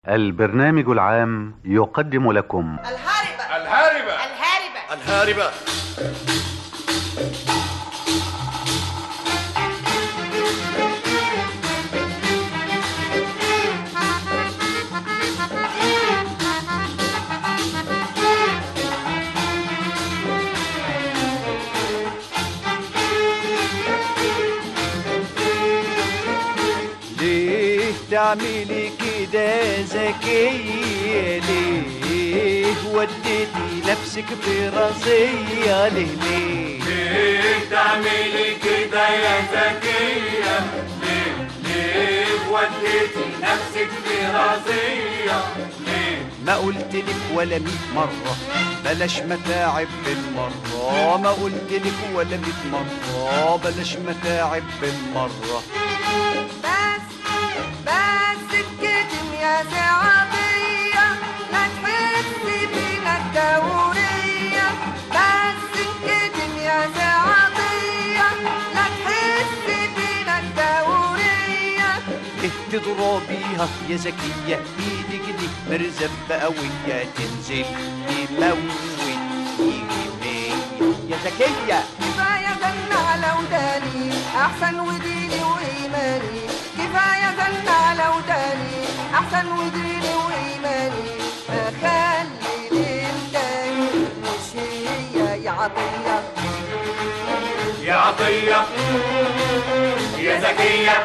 البرنامج العام يقدم لكم الهاربة الهاربة الهاربة الهاربة ليه تعملي كده زكية ليه وديتي نفسك براسية ليه ليه ليه تعملي كده يا زكية ليه ليه وديتي نفسك في راسية ليه ما قلتلك ولا ميت مرة بلاش متاعب بالمرة ما قلتلك ولا ميت مرة بلاش متاعب بالمرة بس بس الكتم يا سعادية لا تحسي بينا الدورية بس الكتم يا سعادية لا تحسي بينا الدورية ليه تضربيها يا زكية ايدك دي مرزبة قوية تنزل تموت يجي مية يا زكية كفاية زن على وداني أحسن وديني وإيماني كفاية زن على وداني أحسن وديني وإيماني أخلي لله مش هي يا عطية يا عطية يا زكية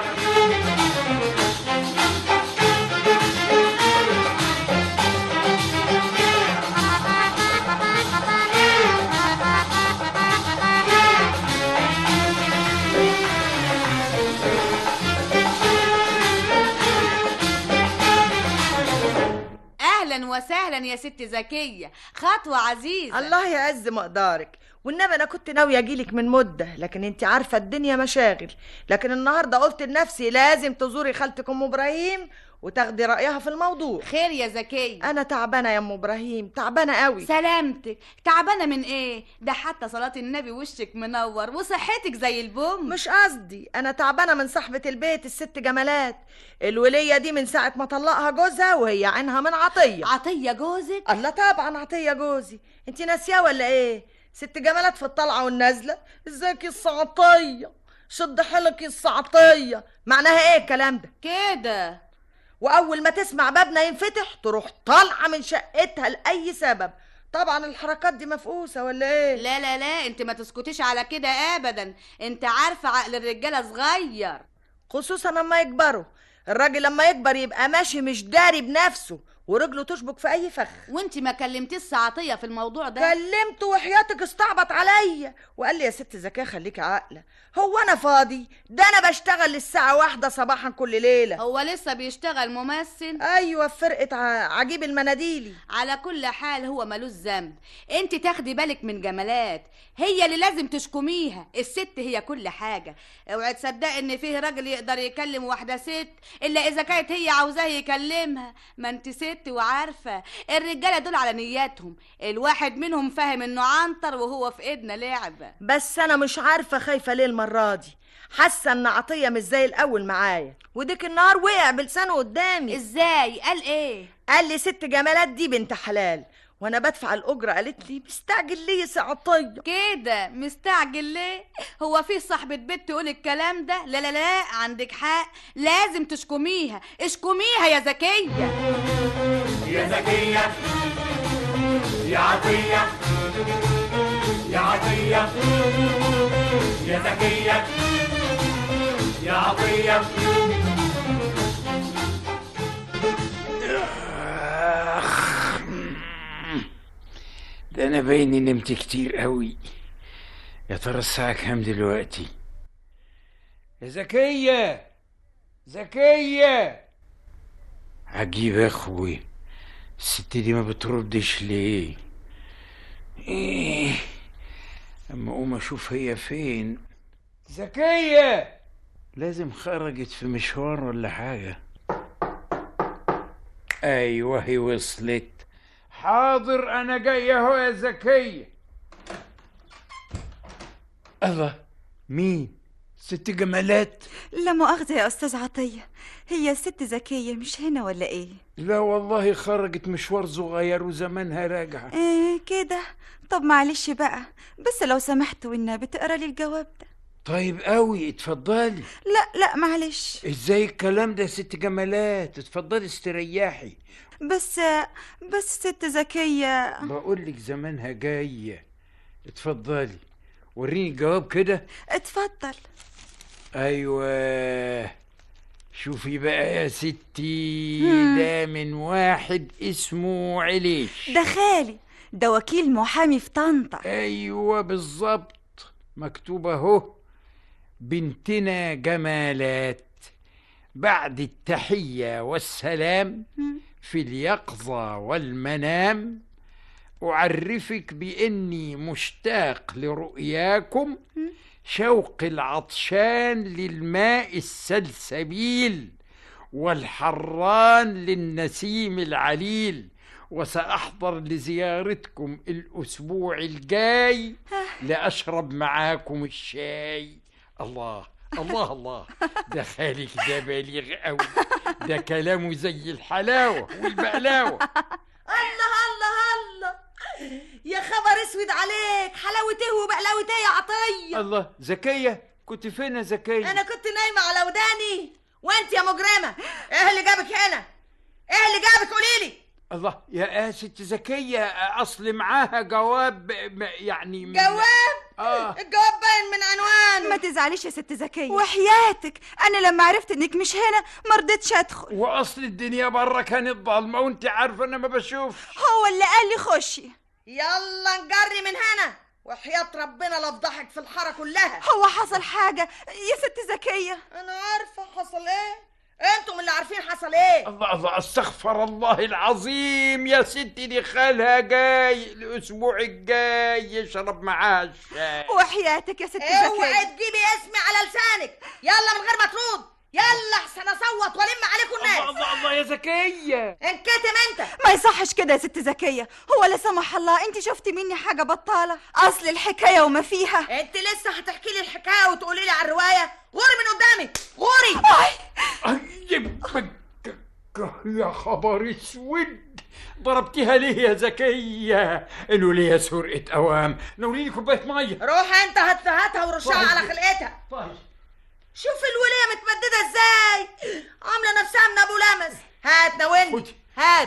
اهلا وسهلا يا ست زكيه خطوه عزيزه الله يعز مقدارك والنبي انا كنت ناويه اجيلك من مده لكن انت عارفه الدنيا مشاغل لكن النهارده قلت لنفسي لازم تزوري خالتك ام ابراهيم وتاخدي رايها في الموضوع خير يا زكيه انا تعبانه يا ام ابراهيم تعبانه قوي سلامتك تعبانه من ايه ده حتى صلاه النبي وشك منور وصحتك زي البوم مش قصدي انا تعبانه من صاحبه البيت الست جمالات الوليه دي من ساعه ما طلقها جوزها وهي عينها من عطيه عطيه جوزك الله طبعا عطيه جوزي انت ناسياه ولا ايه ست جمالات في الطلعه والنازله ازيك يا السعطيه شد حيلك يا السعطيه معناها ايه الكلام ده كده واول ما تسمع بابنا ينفتح تروح طالعه من شقتها لاي سبب طبعا الحركات دي مفقوسه ولا ايه لا لا لا انت ما تسكتيش على كده ابدا انت عارفه عقل الرجاله صغير خصوصا لما يكبروا الراجل لما يكبر يبقى ماشي مش داري بنفسه ورجله تشبك في اي فخ وانت ما كلمتيش عطيه في الموضوع ده كلمته وحياتك استعبط عليا وقال لي يا ست زكاه خليكي عاقله هو انا فاضي ده انا بشتغل للساعه واحدة صباحا كل ليله هو لسه بيشتغل ممثل ايوه في فرقه ع- عجيب المناديلي على كل حال هو ملوش ذنب انت تاخدي بالك من جمالات هي اللي لازم تشكميها الست هي كل حاجة اوعي تصدقي ان فيه راجل يقدر يكلم واحدة ست الا اذا كانت هي عاوزاه يكلمها ما انت ست وعارفة الرجالة دول على نياتهم الواحد منهم فاهم انه عنتر وهو في ايدنا لعبة بس انا مش عارفه خايفه ليه المره دي حاسه ان عطيه مش زي الاول معايا وديك النهار وقع بلسانه قدامي ازاي قال ايه قال لي ست جمالات دي بنت حلال وانا بدفع الاجره قالت لي مستعجل ليه يا سي عطيه كده مستعجل ليه هو في صاحبة بيت تقول الكلام ده لا لا لا عندك حق لازم تشكميها اشكميها يا زكية يا زكية يا عطية يا عطية يا زكية يا عطية ده انا بايني نمت كتير قوي يا ترى الساعة كام دلوقتي يا زكية زكية عجيب يا اخوي الست دي ما بتردش ليه ايه اما اقوم اشوف هي فين زكية لازم خرجت في مشوار ولا حاجة ايوه هي وصلت حاضر انا جاي اهو يا زكية الله مين ست جمالات لا مؤاخذة يا أستاذ عطية هي الست زكية مش هنا ولا إيه؟ لا والله خرجت مشوار صغير وزمانها راجعة إيه كده طب معلش بقى بس لو سمحت والنبي تقرا لي الجواب ده طيب قوي اتفضلي لا لا معلش ازاي الكلام ده يا ست جمالات اتفضلي استريحي بس بس ست زكية بقول لك زمانها جاية اتفضلي وريني الجواب كده اتفضل ايوه شوفي بقى يا ستي مم. ده من واحد اسمه عليش ده خالي ده وكيل محامي في طنطا ايوه بالظبط مكتوب اهو بنتنا جمالات بعد التحيه والسلام في اليقظه والمنام اعرفك باني مشتاق لرؤياكم شوق العطشان للماء السلسبيل والحران للنسيم العليل وسأحضر لزيارتكم الأسبوع الجاي لأشرب معاكم الشاي الله الله الله ده خالك ده بليغ قوي ده كلامه زي الحلاوة والبقلاوة الله الله الله يا خبر اسود عليك حلاوة ايه وبقلاوة ايه يا عطية الله زكية كنت فين يا زكية انا كنت نايمة على وداني وانت يا مجرمة ايه اللي جابك هنا ايه اللي جابك قوليلي الله يا آه ست زكية أصل معاها جواب م- يعني من جواب آه الجواب باين من عنوان ما تزعليش يا ست زكية وحياتك أنا لما عرفت إنك مش هنا ما رضيتش أدخل وأصل الدنيا برا كانت ضلمة وأنت عارفة أنا ما بشوف هو اللي قال لي خشي يلا نجري من هنا وحياة ربنا لفضحك في الحارة كلها هو حصل حاجة يا ست زكية انا عارفة حصل ايه انتم اللي عارفين حصل ايه الله الله استغفر الله العظيم يا ستي دي خالها جاي الأسبوع الجاي يشرب معاها الشاي وحياتك يا ست اوعي زكية تجيبي اسمي على لسانك يلا من غير ما ترد يلا احسن اصوت والم عليكم الله الناس الله الله يا زكية انكتم انت ما يصحش كده يا ست زكية هو لا سمح الله انت شفتي مني حاجة بطالة اصل الحكاية وما فيها انت لسه هتحكي لي الحكايه وتقولي لي على الروايه غوري من قدامي غوري أيبك يا خبر اسود ضربتيها ليه يا زكية قالوا لي يا سرقة أوام نوليني كوباية مية روح انت هات هاتها ورشها طيب. على خلقتها طيب شوف الوليه متمدده ازاي عامله نفسها من ابو لمس هات ناولني خدي هات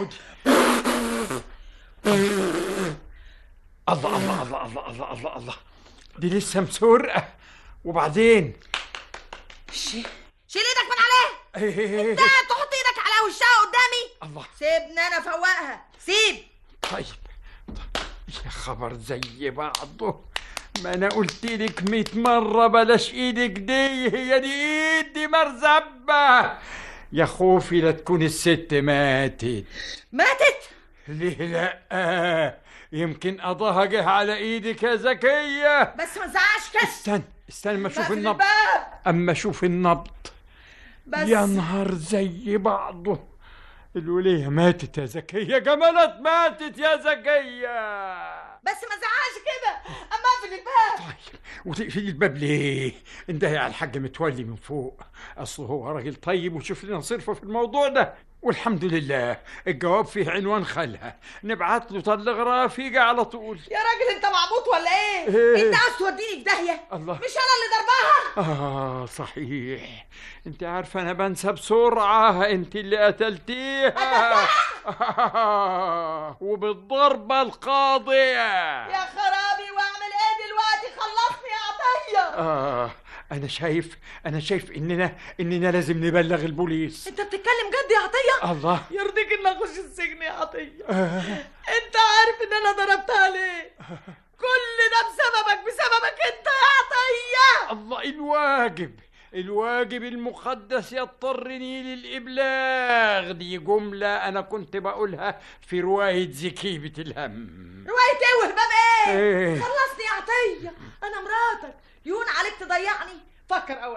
الله الله الله الله الله الله الله دي لسه مسرقة وبعدين شيل ايدك من عليها انت تحط ايدك على وشها قدامي الله سيبني انا فوقها سيب طيب طيب. يا خبر زي بعضه ما انا قلت لك 100 مره بلاش ايدك دي هي دي ايد دي مرزبه يا خوفي لا تكون الست ماتت ماتت ليه لا يمكن قضاها جه على ايدك يا زكيه بس ما تزعقش كده استنى استنى ما اشوف اقفل النبض الباب اما اشوف النبض بس يا نهار زي بعضه الولية ماتت يا زكية جمالات ماتت يا زكية بس ما تزعقش كده اما اقفل الباب طيب وتقفلي الباب ليه؟ انتهي على الحاج متولي من فوق اصل هو راجل طيب وشوف لنا صرفه في الموضوع ده والحمد لله الجواب فيه عنوان خالها نبعت له تلغراف يجي على طول يا راجل انت معبوط ولا ايه إيه؟ انت عاوز توديني في داهيه الله مش انا اللي ضربها آه صحيح انت عارفة انا بنسى بسرعة انت اللي قتلتيها آه وبالضربة القاضية يا خرابي واعمل ايه دلوقتي خلصني يا عطيه آه أنا شايف أنا شايف إننا إننا لازم نبلغ البوليس انت بتتكلم جد يا عطيه الله يرضيك ان اخش السجن يا عطيه آه انت عارف ان انا ضربتها ليه كل ده بسببك بسببك انت يا عطيه الله الواجب الواجب المقدس يضطرني للإبلاغ دي جملة أنا كنت بقولها في رواية زكيبة الهم روايه ايه وهباب ايه إيه خلصني يا عطيه انا مراتك يهون عليك تضيعني فكر اوام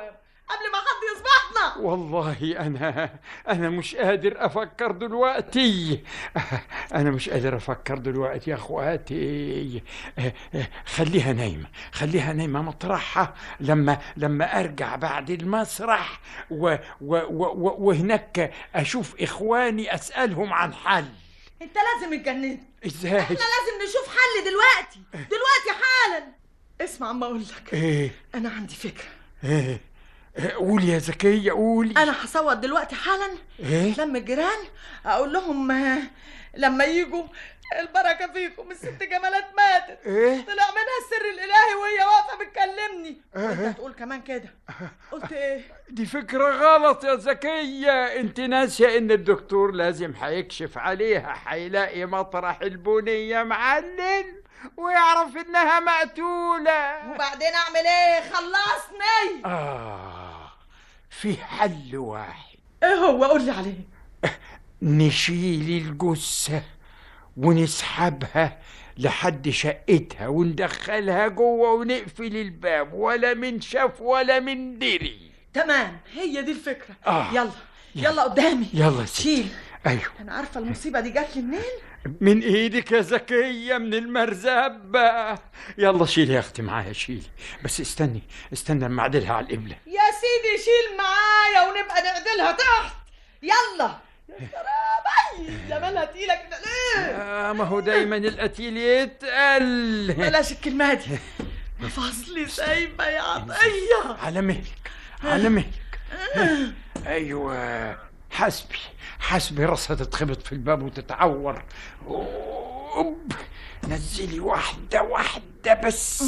قبل ما حد يصبحنا والله أنا أنا مش قادر أفكر دلوقتي أنا مش قادر أفكر دلوقتي يا أخواتي خليها نايمة خليها نايمة مطرحها لما لما أرجع بعد المسرح و و و و وهناك أشوف إخواني أسألهم عن حل انت لازم اتجننت إزاي؟ احنا لازم نشوف حل دلوقتي دلوقتي حالا اسمع عم اقول لك إيه انا عندي فكره إيه إيه، قولي يا زكية قولي انا هصوت دلوقتي حالا إيه؟ لما الجيران اقول لهم آه، لما يجوا البركه فيكم الست جمالات ماتت إيه؟ طلع منها السر الالهي وهي واقفه بتكلمني إيه؟ انت هتقول كمان كده قلت ايه دي فكرة غلط يا زكية انت ناسية ان الدكتور لازم هيكشف عليها هيلاقي مطرح البنية معلم ويعرف انها مقتولة وبعدين اعمل ايه خلصني آه في حل واحد ايه هو قول لي عليه نشيل الجثة ونسحبها لحد شقتها وندخلها جوه ونقفل الباب ولا من شاف ولا من دري تمام هي دي الفكره آه. يلا يلا قدامي يلا يا ستي. شيل ايوه انا عارفه المصيبه دي جات لي منين من ايدك يا زكية من المرزبة يلا شيلي يا اختي معايا شيلي بس استني استنى اما اعدلها على القبلة يا سيدي شيل معايا ونبقى نعدلها تحت يلا يا خرابي يا مالها تقيلة كده ليه آه ما هو دايما القتيل يتقل بلاش الكلمة دي مفاصلي سايبة يا عطية على مهلك على مهلك ايوه حسبي حسبي راسها تتخبط في الباب وتتعور أوب. نزلي واحدة واحدة بس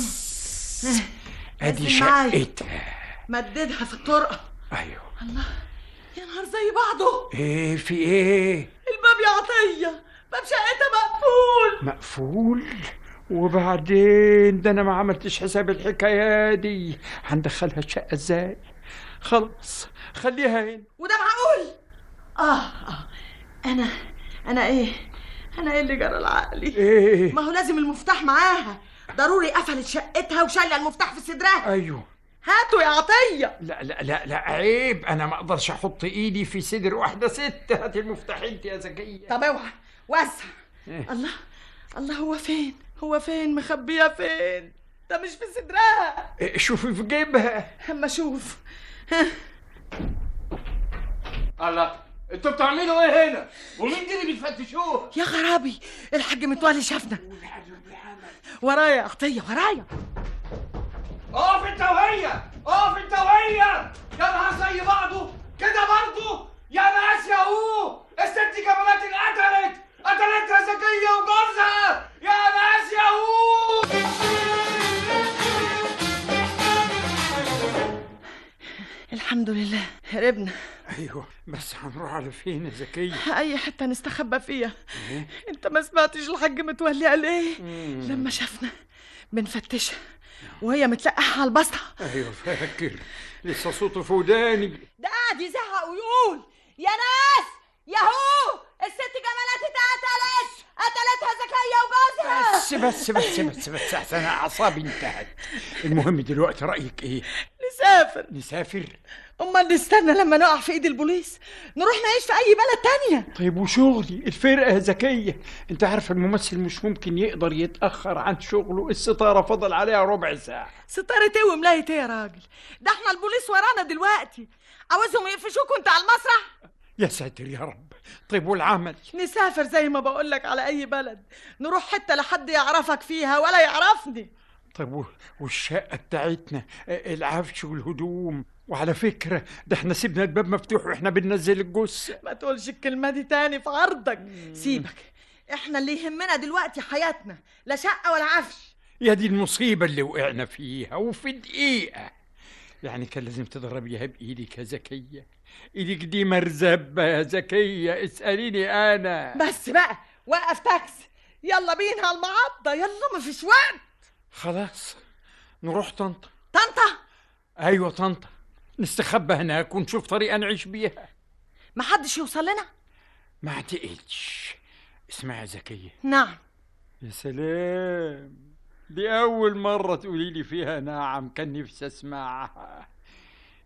ادي نزل معايا. شقتها مددها في الطرقة ايوه الله يا نهار زي بعضه ايه في ايه الباب يا عطية باب شقتها مقفول مقفول وبعدين ده انا ما عملتش حساب الحكايه دي هندخلها الشقه ازاي خلاص خليها هنا وده معقول اه اه انا انا ايه انا ايه اللي جرى لعقلي ايه ما هو لازم المفتاح معاها ضروري قفلت شقتها وشايله المفتاح في صدرها ايوه هاتوا يا عطيه لا لا لا لا عيب انا ما اقدرش احط ايدي في صدر واحده ست هات المفتاح انت يا زكيه طب اوعى وسع إيه؟ الله الله هو فين هو فين مخبيه فين ده مش في صدرها إيه، شوفي في جيبها اما اشوف الله انتوا بتعملوا ايه هنا؟ ومين دي اللي بتفتشوه؟ يا خرابي الحاج متولي شافنا ورايا يا عطيه ورايا اقف انت وهي اقف انت وهي يا نهار زي بعضه كده برضه يا ناس يا هو الست جمالات اتقتلت قتلتها زكية وجوزها يا ناس يا هو الحمد لله هربنا ايوه بس هنروح على فين يا زكيه اي حته نستخبى فيها انت ما سمعتش الحاج متولي قال ايه لما شافنا بنفتشها وهي متلقحه على البسطه ايوه فاكر لسه صوته في وداني ده قاعد يزعق ويقول يا ناس ياهو الست جمالات اتقتلت قتلتها زكيه وجوزها بس بس بس بس بس احسن اعصابي انتهت المهم دلوقتي رايك ايه نسافر نسافر امال نستنى لما نقع في ايد البوليس نروح نعيش في اي بلد تانية طيب وشغلي الفرقة ذكية انت عارف الممثل مش ممكن يقدر يتأخر عن شغله الستارة فضل عليها ربع ساعة ستارة ايه وملاية ايه يا راجل ده احنا البوليس ورانا دلوقتي عاوزهم يقفشوك وانت على المسرح يا ساتر يا رب طيب والعمل نسافر زي ما بقولك على اي بلد نروح حتة لحد يعرفك فيها ولا يعرفني طيب و- والشقة بتاعتنا آه، العفش والهدوم وعلى فكرة ده احنا سيبنا الباب مفتوح واحنا بننزل الجثة ما تقولش الكلمة دي تاني في عرضك سيبك احنا اللي يهمنا دلوقتي حياتنا لا شقة ولا عفش يا دي المصيبة اللي وقعنا فيها وفي دقيقة يعني كان لازم تضربيها بإيدك يا زكية إيدك دي مرزبة يا زكية اسأليني أنا بس بقى وقف تاكسي يلا بينا على المعضة يلا مفيش وقت خلاص نروح طنطا طنطا أيوة طنطا نستخبى هناك ونشوف طريقة نعيش بيها محدش يوصل لنا ما اعتقدش اسمعي يا زكية نعم يا سلام دي أول مرة تقولي لي فيها نعم كان نفسي أسمعها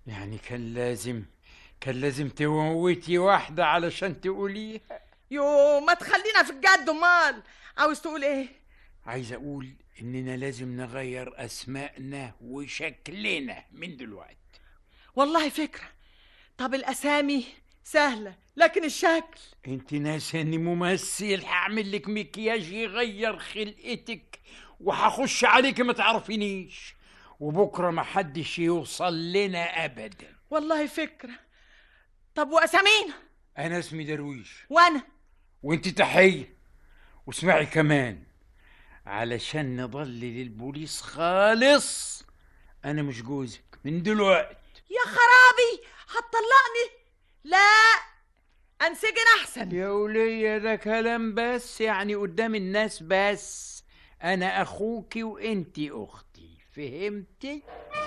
يعني كان لازم كان لازم تموتي واحدة علشان تقوليها يو ما تخلينا في الجد امال عاوز تقول ايه عايز اقول اننا لازم نغير اسمائنا وشكلنا من دلوقتي والله فكرة طب الاسامي سهلة لكن الشكل انت ناسي اني ممثل هعمل لك مكياج يغير خلقتك وهخش عليك ما تعرفينيش وبكره ما حدش يوصل لنا ابدا والله فكرة طب واسامينا انا اسمي درويش وانا وانت تحيه واسمعي كمان علشان نضلل البوليس خالص انا مش جوزك من دلوقتي يا خرابي هتطلقني لا انسجن احسن يا ولية ده كلام بس يعني قدام الناس بس انا اخوكي وانتي اختي فهمتي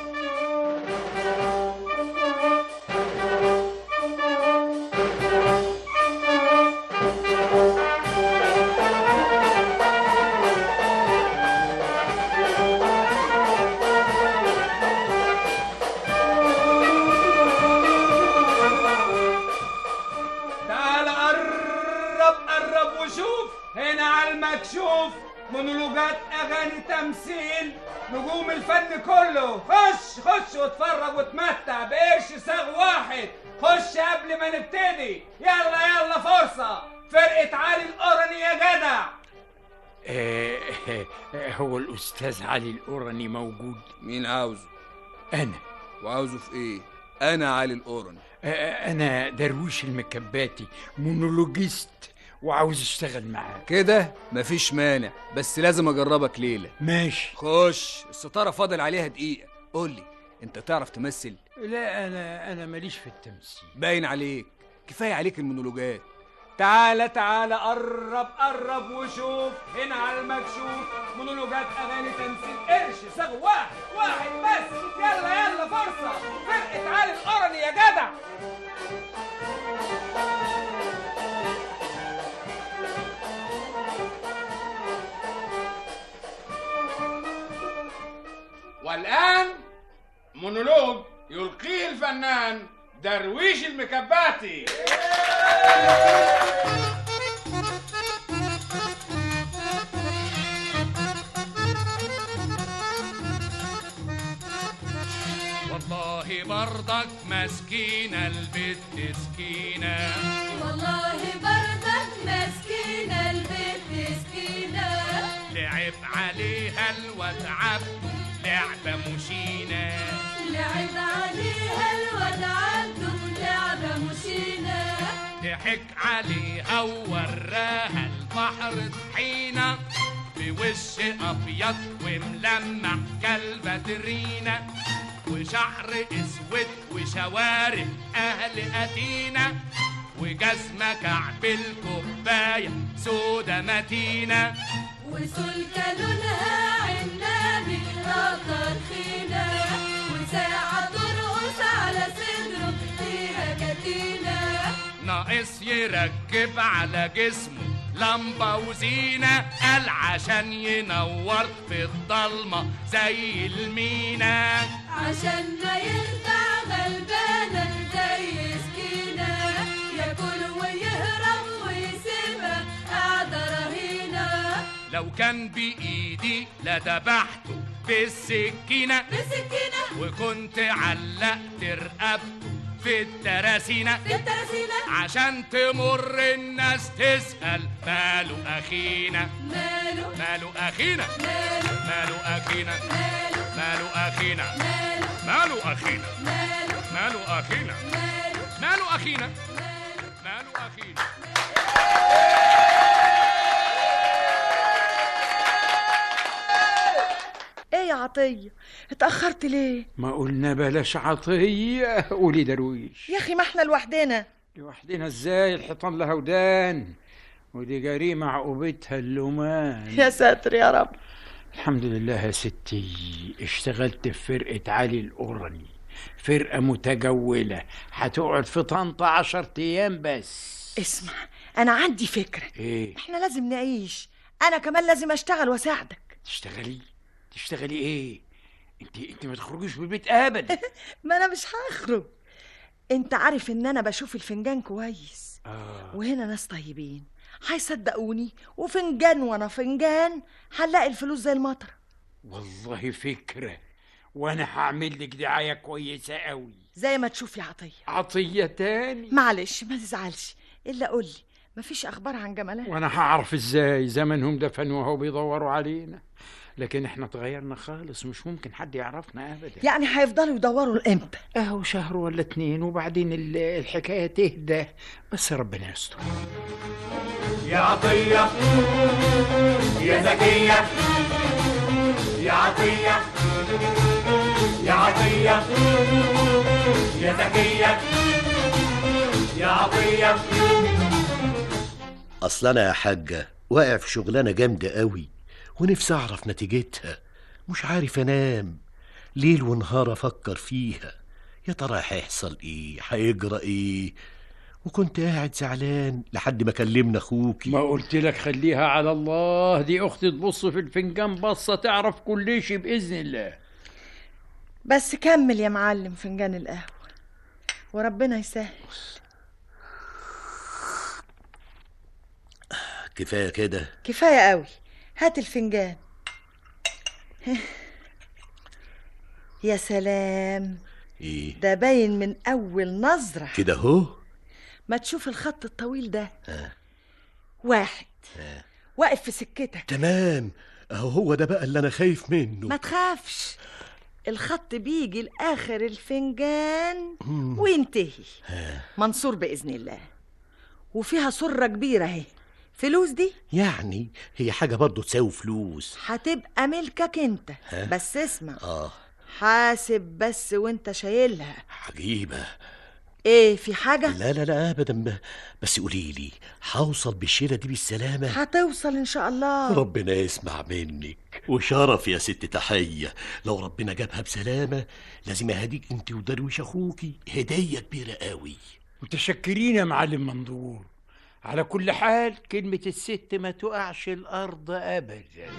تعال قرب قرب وشوف هنا على المكشوف مونولوجات اغاني تمثيل نجوم الفن كله خش خش واتفرج واتمتع بقرش ساغ واحد خش قبل ما نبتدي يلا يلا فرصة فرقة علي القرني يا جدع آه آه، هو الاستاذ علي القرني موجود مين عاوزه انا وعاوزه في ايه انا علي القرن آه، انا درويش المكباتي مونولوجيست وعاوز اشتغل معاك كده مفيش مانع بس لازم اجربك ليله ماشي خش الستاره فاضل عليها دقيقه قولي انت تعرف تمثل لا انا انا ماليش في التمثيل باين عليك كفايه عليك المونولوجات تعالى تعالى قرب قرب وشوف هنا على المكشوف مونولوجات اغاني تمثيل قرش ساغ واحد واحد بس يلا يلا فرصة فرقة علي القرني يا جدع والآن مونولوج يلقيه الفنان درويش المكباتي والله برضك مسكينة البت سكينة والله بردك مسكينة البنت سكينة لعب عليها الواد عبده لعبة مشينة لعب عليها الواد عبده لعبة مشينة ضحك عليها ووراها البحر طحينة بوش أبيض وملمع كالبدرينة وشعر اسود وشوارب أهل أتينا وجزمة كعب الكوباية سودا متينة وسلكة لونها عنابي راقة تخينة وساعة ترقص على صدره فيها كتينة ناقص يركب على جسمه لمبة وزينة قال عشان ينور في الضلمة زي المينا عشان ما يخدع غلبانة زي سكينة ياكل ويهرب ويسيبها قاعدة رهينة لو كان بإيدي لذبحته بالسكينة بالسكينة وكنت علقت رقبته في التراسينة في التراسينة عشان تمر الناس تسأل ماله أخينا ماله ماله أخينا ماله ماله أخينا ماله ماله أخينا ماله ماله أخينا ماله ماله أخينا ماله ماله أخينا ماله ماله أخينا ايه يا عطية اتأخرت ليه ما قلنا بلاش عطية قولي درويش يا اخي ما احنا لوحدنا لوحدنا ازاي الحيطان لها ودان ودي جريمة عقوبتها اللومان يا ساتر يا رب الحمد لله يا ستي اشتغلت في فرقة علي القرني فرقة متجولة هتقعد في طنطا عشر أيام بس اسمع انا عندي فكرة ايه احنا لازم نعيش انا كمان لازم اشتغل واساعدك تشتغلي تشتغلي ايه انت انت ما تخرجيش من البيت ابدا ما انا مش هخرج انت عارف ان انا بشوف الفنجان كويس آه. وهنا ناس طيبين هيصدقوني وفنجان وانا فنجان هنلاقي الفلوس زي المطر والله فكرة وانا هعمل لك دعاية كويسة قوي زي ما تشوف يا عطيه عطية تاني معلش ما تزعلش الا قولي مفيش اخبار عن جمالات وانا هعرف ازاي زمنهم دفنوها وبيدوروا علينا لكن احنا اتغيرنا خالص مش ممكن حد يعرفنا ابدا يعني هيفضلوا يدوروا امتى اهو شهر ولا اتنين وبعدين ال- الحكاية تهدى بس ربنا يستر يا عطية يا زكية يا عطية يا عطية يا زكية يا عطية اصل انا يا حاجه واقع في شغلانه جامده قوي ونفسي اعرف نتيجتها مش عارف انام ليل ونهار افكر فيها يا ترى هيحصل ايه هيجرى ايه وكنت قاعد زعلان لحد ما كلمنا اخوكي ما قلت لك خليها على الله دي اختي تبص في الفنجان بصة تعرف كل شيء بإذن الله بس كمل يا معلم فنجان القهوه وربنا يسهل كفايه كده كفايه قوي هات الفنجان يا سلام ايه ده باين من اول نظره كده اهو ما تشوف الخط الطويل ده آه. واحد آه. واقف في سكتك تمام اهو هو ده بقى اللي انا خايف منه ما تخافش الخط بيجي لاخر الفنجان مم. وينتهي آه. منصور باذن الله وفيها سره كبيره اهي فلوس دي يعني هي حاجه برضه تساوي فلوس هتبقى ملكك انت ها؟ بس اسمع اه حاسب بس وانت شايلها عجيبه ايه في حاجه لا لا لا ابدا ب- بس قولي لي هوصل بالشيله دي بالسلامه هتوصل ان شاء الله ربنا يسمع منك وشرف يا ست تحية لو ربنا جابها بسلامة لازم اهديك انت ودرويش اخوكي هدية كبيرة قوي متشكرين يا معلم منظور على كل حال كلمة الست ما تقعش الأرض أبدا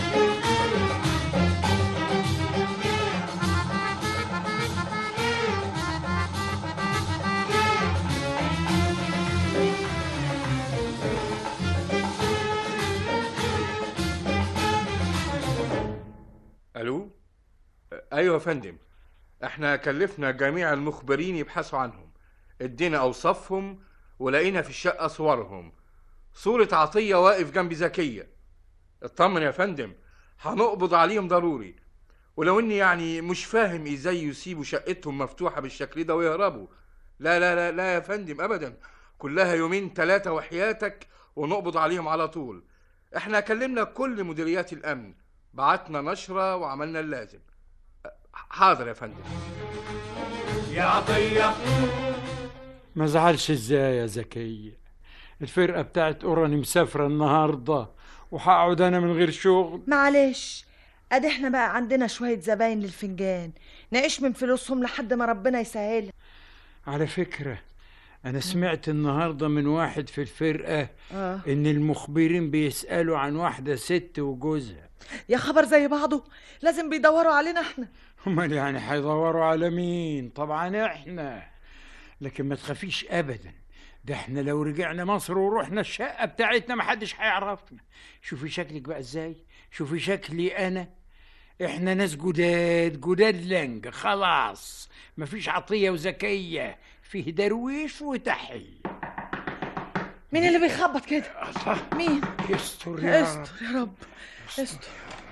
الو ايوه يا فندم احنا كلفنا جميع المخبرين يبحثوا عنهم ادينا اوصافهم ولقينا في الشقه صورهم صوره عطيه واقف جنب زكيه اطمن يا فندم هنقبض عليهم ضروري ولو اني يعني مش فاهم ازاي يسيبوا شقتهم مفتوحه بالشكل ده ويهربوا لا لا لا لا يا فندم ابدا كلها يومين ثلاثه وحياتك ونقبض عليهم على طول احنا كلمنا كل مديريات الامن بعتنا نشرة وعملنا اللازم حاضر يا فندم يا عطية ما زعلش ازاي يا زكية الفرقة بتاعت أوراني مسافرة النهاردة وهقعد أنا من غير شغل معلش ادي احنا بقى عندنا شويه زباين للفنجان نعيش من فلوسهم لحد ما ربنا يسهلها على فكرة أنا سمعت النهاردة من واحد في الفرقة اه إن المخبرين بيسألوا عن واحدة ست وجوزها يا خبر زي بعضه لازم بيدوروا علينا احنا هما يعني هيدوروا على مين طبعا احنا لكن ما تخافيش ابدا ده احنا لو رجعنا مصر ورحنا الشقة بتاعتنا محدش هيعرفنا شوفي شكلك بقى ازاي شوفي شكلي انا احنا ناس جداد جداد لنج خلاص مفيش عطية وزكية فيه درويش وتحية مين اللي بيخبط كده مين يستر يا رب استر يا رب استر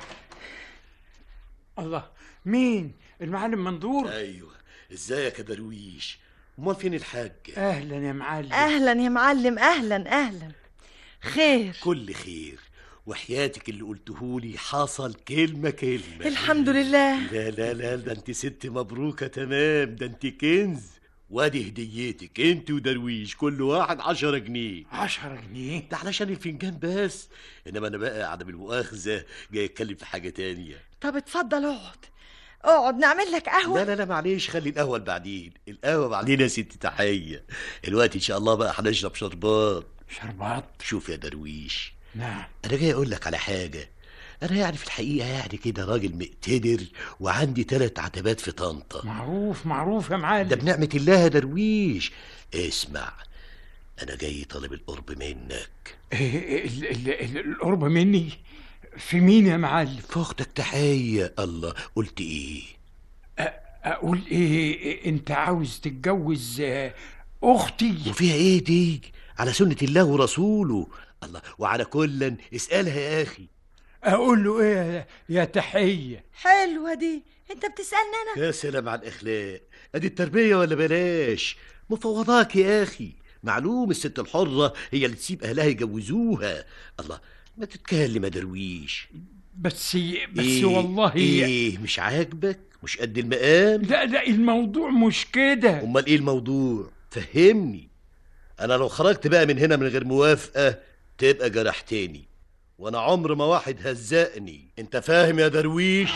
الله مين المعلم منظور ايوه ازيك يا درويش امال فين الحاج اهلا يا معلم اهلا يا معلم اهلا اهلا خير كل خير وحياتك اللي قلتهولي حصل كلمة كلمة الحمد لله لا لا لا ده انت ست مبروكة تمام ده انت كنز وادي هديتك انت ودرويش كل واحد عشرة جنيه عشرة جنيه ده علشان الفنجان بس انما انا بقى قاعدة بالمؤاخذة جاي اتكلم في حاجة تانية طب اتفضل اقعد اقعد نعمل لك قهوه لا لا لا معلش خلي القهوة بعدين القهوة بعدين يا ست تحية الوقت ان شاء الله بقى هنشرب شربات شربات شوف يا درويش نعم انا جاي اقول لك على حاجة انا يعني في الحقيقه يعني كده راجل مقتدر وعندي ثلاث عتبات في طنطا معروف معروف يا معلم ده بنعمه الله يا درويش اسمع انا جاي طالب القرب منك إيه ال- ال- ال- القرب مني في مين يا معلم في اختك تحيه الله قلت ايه اقول ايه إيه، انت عاوز تتجوز آه، اختي وفيها ايه دي على سنه الله ورسوله الله وعلى كلا اسالها يا اخي اقول له ايه يا تحيه حلوة دي انت بتسألني انا يا سلام على الاخلاق ادي التربيه ولا بلاش مفوضاك يا اخي معلوم الست الحره هي اللي تسيب اهلها يجوزوها الله ما تتكلم يا درويش بس بس إيه والله ايه مش عاجبك مش قد المقام لا لا الموضوع مش كده امال ايه الموضوع فهمني انا لو خرجت بقى من هنا من غير موافقه تبقى جرحتني وانا عمر ما واحد هزقني انت فاهم يا درويش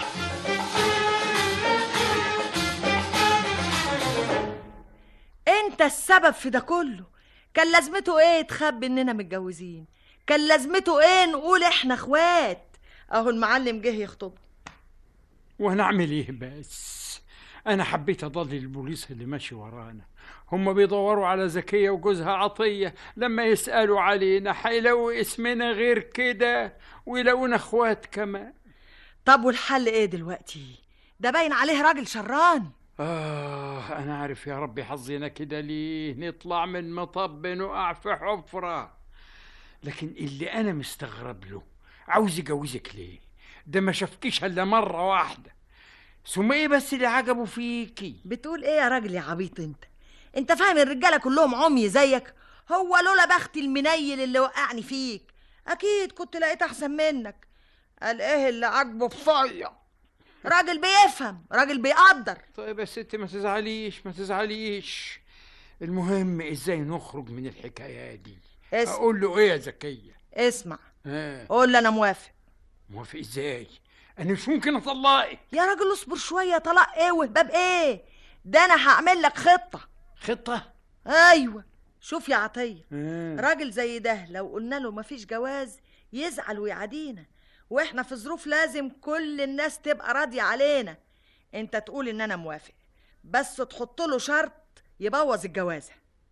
انت السبب في ده كله كان لازمته ايه تخبي اننا متجوزين كان لازمته ايه نقول احنا اخوات اهو المعلم جه يخطب وانا اعمل ايه بس انا حبيت اضل البوليس اللي ماشي ورانا هم بيدوروا على زكية وجوزها عطية لما يسألوا علينا هيلاقوا اسمنا غير كده ويلاقونا اخوات كمان طب والحل ايه دلوقتي ده باين عليه راجل شران آه أنا عارف يا ربي حظنا كده ليه نطلع من مطب نقع في حفرة لكن اللي أنا مستغرب له عاوز يجوزك ليه ده ما شافكيش إلا مرة واحدة ثم إيه بس اللي عجبه فيكي بتقول ايه يا راجل يا عبيط انت انت فاهم الرجاله كلهم عمي زيك هو لولا بختي المنيل اللي وقعني فيك اكيد كنت لقيت احسن منك قال ايه اللي عاجبه فيا راجل بيفهم راجل بيقدر طيب يا ست ما تزعليش ما تزعليش المهم ازاي نخرج من الحكاية دي اسم. اقول له ايه يا زكية اسمع آه. قول لي انا موافق موافق ازاي انا مش ممكن اطلقك يا راجل اصبر شويه طلاق ايه وهباب ايه ده انا هعمل لك خطه خطة ايوه شوف يا عطيه آه. راجل زي ده لو قلنا له مفيش جواز يزعل ويعادينا واحنا في ظروف لازم كل الناس تبقى راضيه علينا انت تقول ان انا موافق بس تحط له شرط يبوظ الجوازه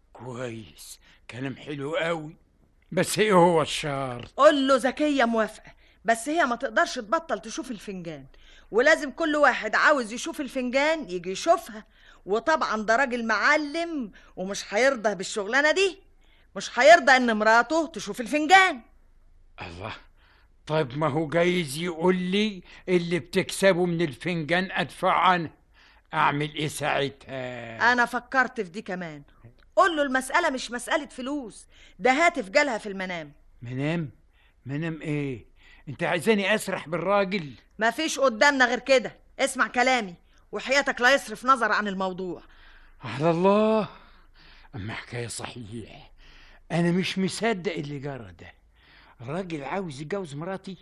كويس كلام حلو قوي بس ايه هو الشرط قول له زكيه موافقه بس هي ما تقدرش تبطل تشوف الفنجان ولازم كل واحد عاوز يشوف الفنجان يجي يشوفها وطبعا ده راجل معلم ومش هيرضى بالشغلانه دي مش هيرضى ان مراته تشوف الفنجان الله طيب ما هو جايز يقول لي اللي بتكسبه من الفنجان ادفع عنه اعمل ايه ساعتها انا فكرت في دي كمان قول له المساله مش مساله فلوس ده هاتف جالها في المنام منام منام ايه انت عايزاني اسرح بالراجل مفيش قدامنا غير كده اسمع كلامي وحياتك لا يصرف نظر عن الموضوع على الله اما حكايه صحيح انا مش مصدق اللي جرى ده راجل عاوز يتجوز مراتي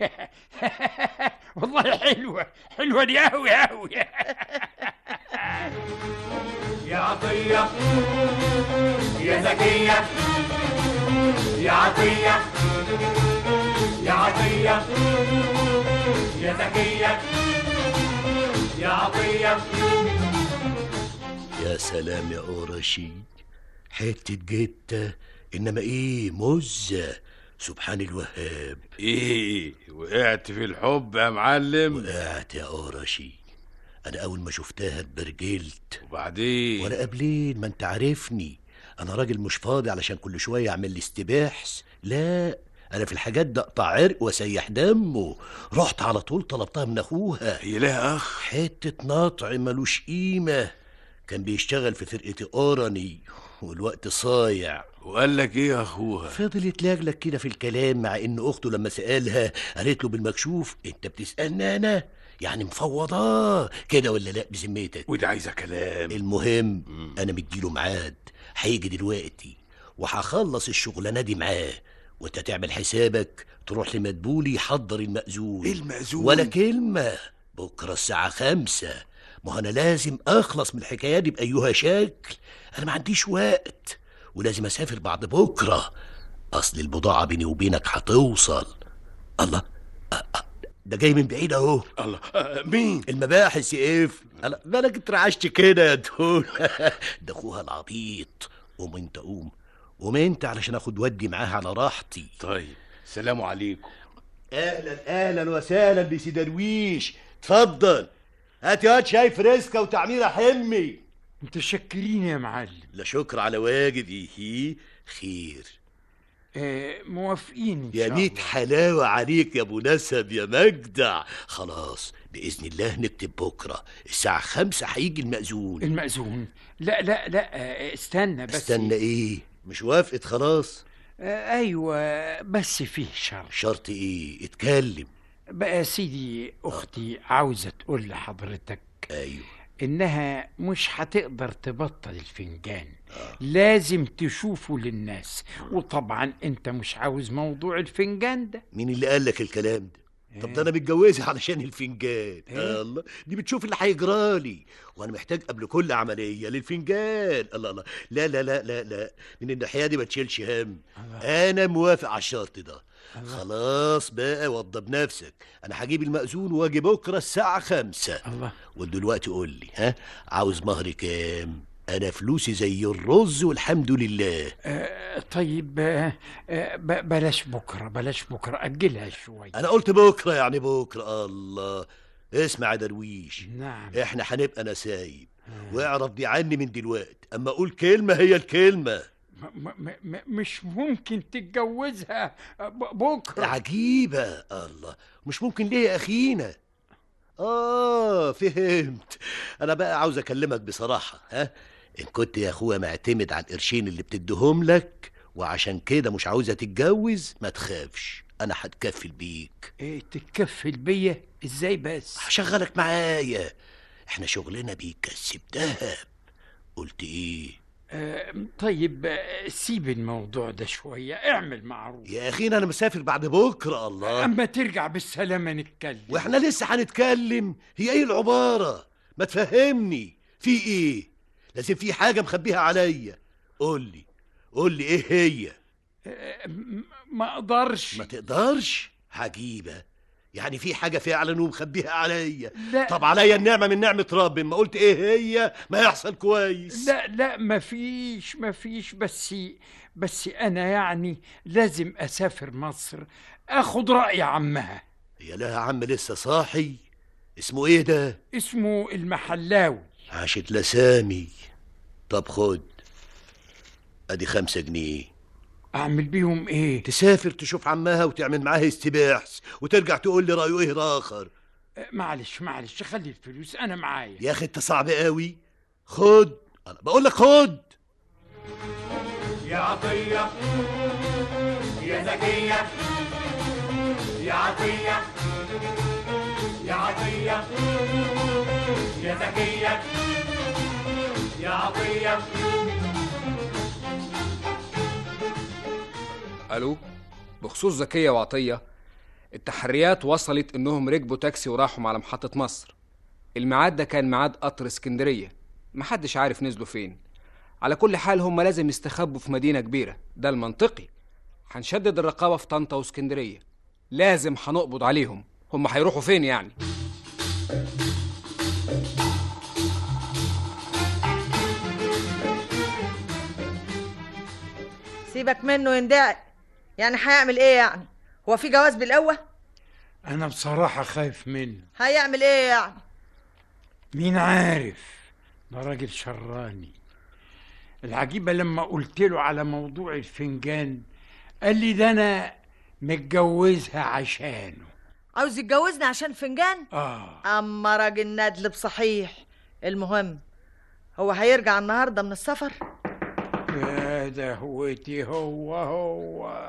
والله حلوه حلوه دي قوي قوي يا عطية يا زكية يا عطية يا عطية يا زكية يا عطية يا سلام يا قرشي حتة جتة إنما إيه مزة سبحان الوهاب ايه وقعت في الحب يا معلم وقعت يا قرشي أنا أول ما شفتها اتبرجلت وبعدين وأنا قبلين ما أنت عارفني أنا راجل مش فاضي علشان كل شوية أعمل لي استباحث لا أنا في الحاجات ده أقطع عرق وأسيح دمه رحت على طول طلبتها من أخوها هي لها اخ حتة نطع ملوش قيمة كان بيشتغل في فرقة أوراني والوقت صايع وقال لك ايه يا اخوها فضل يتلجلج كده في الكلام مع ان اخته لما سالها قالت له بالمكشوف انت بتسالني انا يعني مفوضاه كده ولا لا بذمتك ودي عايزه كلام المهم انا مديله ميعاد هيجي دلوقتي وهخلص الشغلانه دي معاه وانت تعمل حسابك تروح لمدبولي يحضر المأذون ايه المأذون؟ ولا كلمة بكرة الساعة خمسة ما هو أنا لازم أخلص من الحكاية دي بأيها شكل أنا ما عنديش وقت ولازم أسافر بعد بكرة أصل البضاعة بيني وبينك هتوصل الله أ- أ- ده جاي من بعيد اهو الله مين المباحث يا اف أنا- مالك اترعشت كده يا دول ده اخوها العبيط قوم انت قوم قوم انت علشان اخد ودي معاها على راحتي طيب سلام عليكم اهلا اهلا وسهلا بسي درويش اتفضل هات يا واد شاي فريسكا وتعميره حمي متشكرين يا معلم لا شكر على واجب ايه خير آه موافقين إن يا شاء ميت الله. حلاوة عليك يا ابو نسب يا مجدع خلاص بإذن الله نكتب بكرة الساعة خمسة هيجي المأذون المأذون لا لا لا آه، استنى بس استنى ايه مش وافقت خلاص آه ايوه بس فيه شرط شرط ايه اتكلم بقى يا سيدي اختي عاوزه تقول لحضرتك ايوه انها مش هتقدر تبطل الفنجان لازم تشوفه للناس وطبعا انت مش عاوز موضوع الفنجان ده مين اللي قال لك الكلام ده طب ده انا متجوزها علشان الفنجان إيه؟ الله دي بتشوف اللي هيجرالي وانا محتاج قبل كل عمليه للفنجان الله الله لا لا لا لا لا من الناحيه دي ما تشيلش هم انا موافق على الشرط ده خلاص بقى وضب نفسك انا هجيب المأذون واجي بكره الساعه خمسة الله ودلوقتي قول لي ها عاوز مهري كام انا فلوسي زي الرز والحمد لله آه طيب آه آه ب- بلاش بكره بلاش بكره اجلها شويه انا قلت بكره يعني بكره الله اسمع يا درويش نعم احنا هنبقى نسايب واعرف دي عني من دلوقتي اما اقول كلمه هي الكلمه م- م- م- مش ممكن تتجوزها ب- بكره عجيبه الله مش ممكن ليه يا اخينا اه فهمت انا بقى عاوز اكلمك بصراحه ها ان كنت يا اخويا معتمد على القرشين اللي بتديهم لك وعشان كده مش عاوزه تتجوز ما تخافش انا هتكفل بيك ايه تتكفل بيا ازاي بس هشغلك معايا احنا شغلنا بيكسب دهب قلت ايه آه طيب آه، سيب الموضوع ده شويه اعمل معروف يا اخينا انا مسافر بعد بكره الله اما ترجع بالسلامه نتكلم واحنا لسه هنتكلم هي ايه العباره ما تفهمني في ايه لازم في حاجه مخبيها عليا قول لي قول لي ايه هي آه، م- ما اقدرش ما تقدرش عجيبه يعني في حاجه فعلا ومخبيها عليا لا. طب عليا النعمه من نعمه ربي ما قلت ايه هي ما يحصل كويس لا لا مفيش مفيش بس بس انا يعني لازم اسافر مصر اخد راي عمها يا لها عم لسه صاحي اسمه ايه ده اسمه المحلاوي عاشت لسامي طب خد ادي خمسة جنيه اعمل بيهم ايه تسافر تشوف عمها وتعمل معاها استباحث وترجع تقول لي رايه ايه اخر آه، معلش معلش خلي الفلوس انا معايا يا اخي انت صعب قوي خد انا بقول لك خد يا عطية يا زكية يا عطية يا عطية يا زكية يا عطية الو بخصوص زكيه وعطيه التحريات وصلت انهم ركبوا تاكسي وراحوا على محطه مصر الميعاد ده كان ميعاد قطر اسكندريه محدش عارف نزلوا فين على كل حال هم لازم يستخبوا في مدينه كبيره ده المنطقي هنشدد الرقابه في طنطا واسكندريه لازم هنقبض عليهم هم هيروحوا فين يعني سيبك منه يندعي يعني هيعمل ايه يعني هو في جواز بالقوه انا بصراحه خايف منه هيعمل ايه يعني مين عارف ده راجل شراني العجيبة لما قلت له على موضوع الفنجان قال لي ده أنا متجوزها عشانه عاوز يتجوزني عشان فنجان آه اما راجل ندلب صحيح المهم هو هيرجع النهارده من السفر يا دهوتي هو هو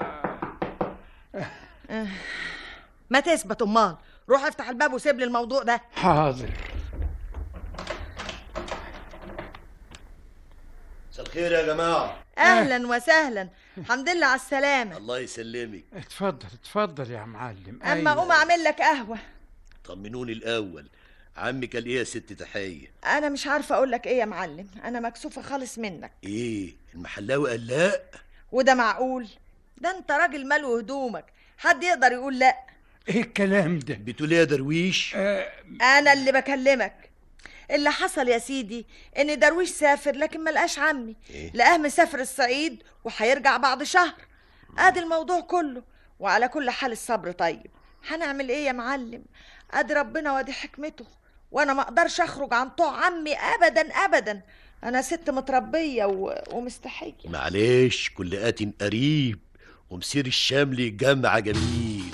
آه. ما تثبت امال روح افتح الباب وسيب لي الموضوع ده حاضر مساء الخير يا جماعه اهلا وسهلا الحمد لله على السلامه الله يسلمك اتفضل اتفضل يا معلم اما اقوم اعمل لك قهوه طمنوني الاول عمك قال ايه يا ست تحيه انا مش عارفه اقول لك ايه يا معلم انا مكسوفه خالص منك ايه المحلاوي قال لا وده معقول ده انت راجل ملو هدومك حد يقدر يقول لا ايه الكلام ده بتقول ايه يا درويش انا اللي بكلمك اللي حصل يا سيدي ان درويش سافر لكن ملقاش عمي إيه؟ لقاه مسافر الصعيد وهيرجع بعد شهر ادي الموضوع كله وعلى كل حال الصبر طيب هنعمل ايه يا معلم ادي ربنا وادي حكمته وانا ما اقدرش اخرج عن طوع عمي ابدا ابدا انا ست متربيه و... ومستحيه معلش كل آت قريب ومسير الشامل جمع جميل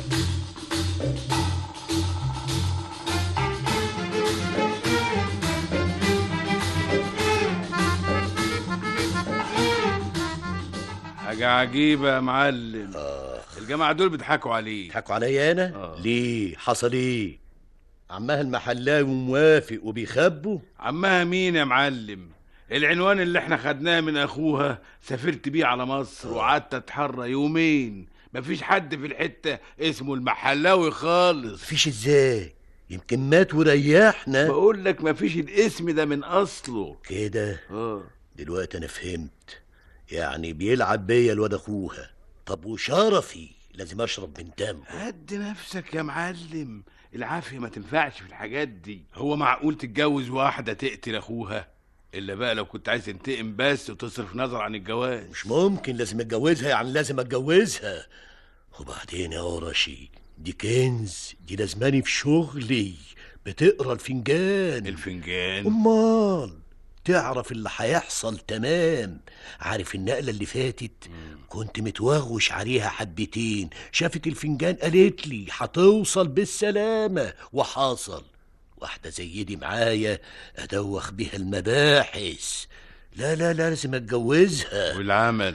حاجة عجيبة يا معلم الجماعة دول بيضحكوا عليه بيضحكوا عليا انا آه. ليه حصل ايه عمها المحلاوي موافق وبيخبوا عمها مين يا معلم العنوان اللي احنا خدناه من اخوها سافرت بيه على مصر وقعدت اتحرى يومين مفيش حد في الحتة اسمه المحلاوي خالص مفيش ازاي يمكن مات وريحنا بقول لك مفيش الاسم ده من اصله كده اه دلوقتي انا فهمت يعني بيلعب بيا الواد اخوها طب وشرفي لازم اشرب من دمه هد نفسك يا معلم العافية ما تنفعش في الحاجات دي هو معقول تتجوز واحدة تقتل اخوها الا بقى لو كنت عايز تنتقم بس وتصرف نظر عن الجواز مش ممكن لازم اتجوزها يعني لازم اتجوزها وبعدين يا قرشي دي كنز دي لازماني في شغلي بتقرا الفنجان الفنجان امال تعرف اللي هيحصل تمام عارف النقلة اللي فاتت كنت متوغوش عليها حبتين شافت الفنجان قالت لي هتوصل بالسلامة وحاصل واحدة زي دي معايا أدوخ بيها المباحث لا لا لا لازم اتجوزها والعمل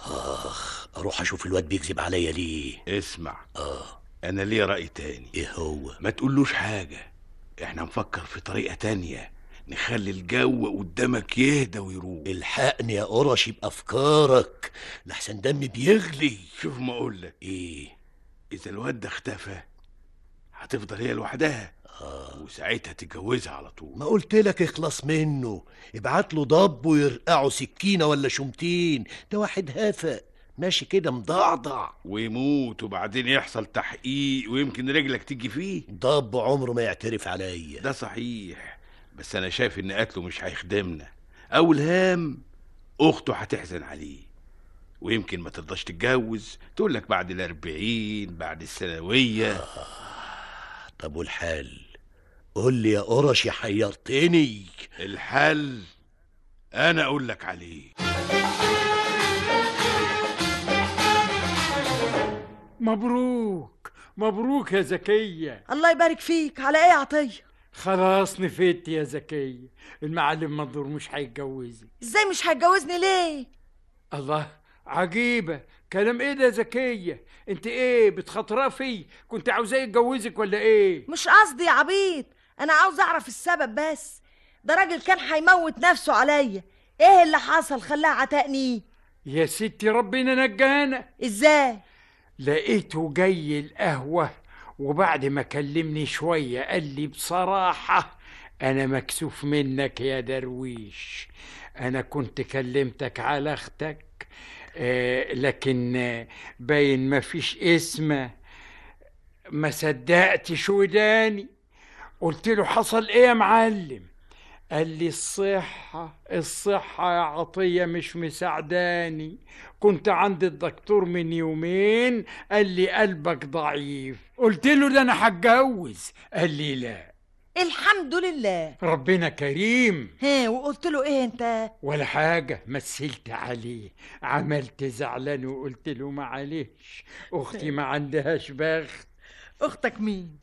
اخ اروح اشوف الواد بيكذب عليا ليه اسمع اه انا ليا رأي تاني ايه هو ما تقولوش حاجة احنا نفكر في طريقة تانية نخلي الجو قدامك يهدى ويروح الحقني يا قرشي بافكارك لحسن دمي بيغلي شوف ما اقولك ايه اذا الواد ده اختفى هتفضل هي لوحدها آه. وساعتها تتجوزها على طول ما قلت لك اخلص منه ابعت له ضب ويرقعه سكينه ولا شمتين ده واحد هفق ماشي كده مضعضع ويموت وبعدين يحصل تحقيق ويمكن رجلك تيجي فيه ضب عمره ما يعترف عليا ده صحيح بس انا شايف ان قتله مش هيخدمنا اول هام اخته هتحزن عليه ويمكن ما ترضاش تتجوز تقول لك بعد الاربعين بعد الثانويه طب والحل قول لي يا قرشي حيرتني الحل انا اقول لك عليه مبروك مبروك يا زكية الله يبارك فيك على ايه يا عطيه خلاص نفدت يا زكية المعلم منظور مش هيتجوزك ازاي مش هتجوزني ليه الله عجيبة كلام ايه ده يا زكية انت ايه بتخطرفي كنت عاوزاه يتجوزك ولا ايه مش قصدي يا عبيط انا عاوز اعرف السبب بس ده راجل كان هيموت نفسه عليا ايه اللي حصل خلاه عتقني يا ستي ربنا نجانا ازاي لقيته جاي القهوة وبعد ما كلمني شوية قال لي بصراحة أنا مكسوف منك يا درويش أنا كنت كلمتك على أختك آه لكن آه، باين ما فيش اسمه ما صدقتش وداني قلت له حصل ايه يا معلم قال لي الصحة الصحة يا عطية مش مساعداني كنت عند الدكتور من يومين قال لي قلبك ضعيف قلت له ده انا هتجوز قال لي لا الحمد لله ربنا كريم ها وقلت له ايه انت ولا حاجة مثلت عليه عملت زعلان وقلت له معلش أختي ما عندهاش بخت اختك مين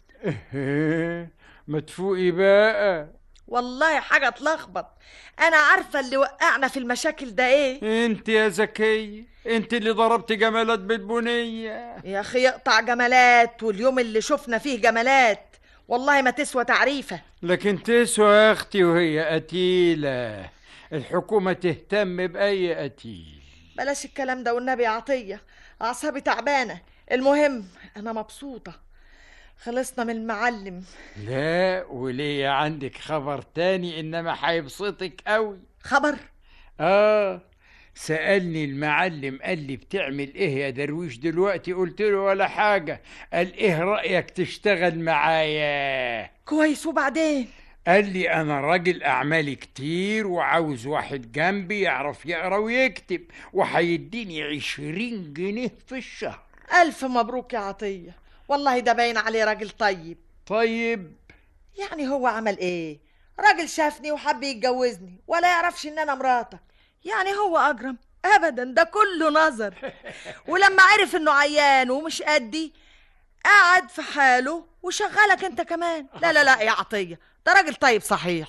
ما تفوقي بقى والله حاجه تلخبط انا عارفه اللي وقعنا في المشاكل ده ايه انت يا زكية انت اللي ضربت جمالات بالبنية يا اخي يقطع جمالات واليوم اللي شفنا فيه جمالات والله ما تسوى تعريفه لكن تسوى يا اختي وهي قتيلة الحكومة تهتم بأي قتيل بلاش الكلام ده والنبي يا عطيه اعصابي تعبانه المهم انا مبسوطه خلصنا من المعلم لا وليه عندك خبر تاني انما هيبسطك قوي خبر اه سألني المعلم قال لي بتعمل ايه يا درويش دلوقتي قلت له ولا حاجة قال ايه رأيك تشتغل معايا كويس وبعدين قال لي انا راجل اعمالي كتير وعاوز واحد جنبي يعرف يقرا ويكتب وهيديني عشرين جنيه في الشهر ألف مبروك يا عطية والله ده باين عليه راجل طيب طيب يعني هو عمل ايه راجل شافني وحب يتجوزني ولا يعرفش ان انا مراتك يعني هو اجرم ابدا ده كله نظر ولما عرف انه عيان ومش قدي قعد في حاله وشغلك انت كمان لا لا لا يا عطية ده راجل طيب صحيح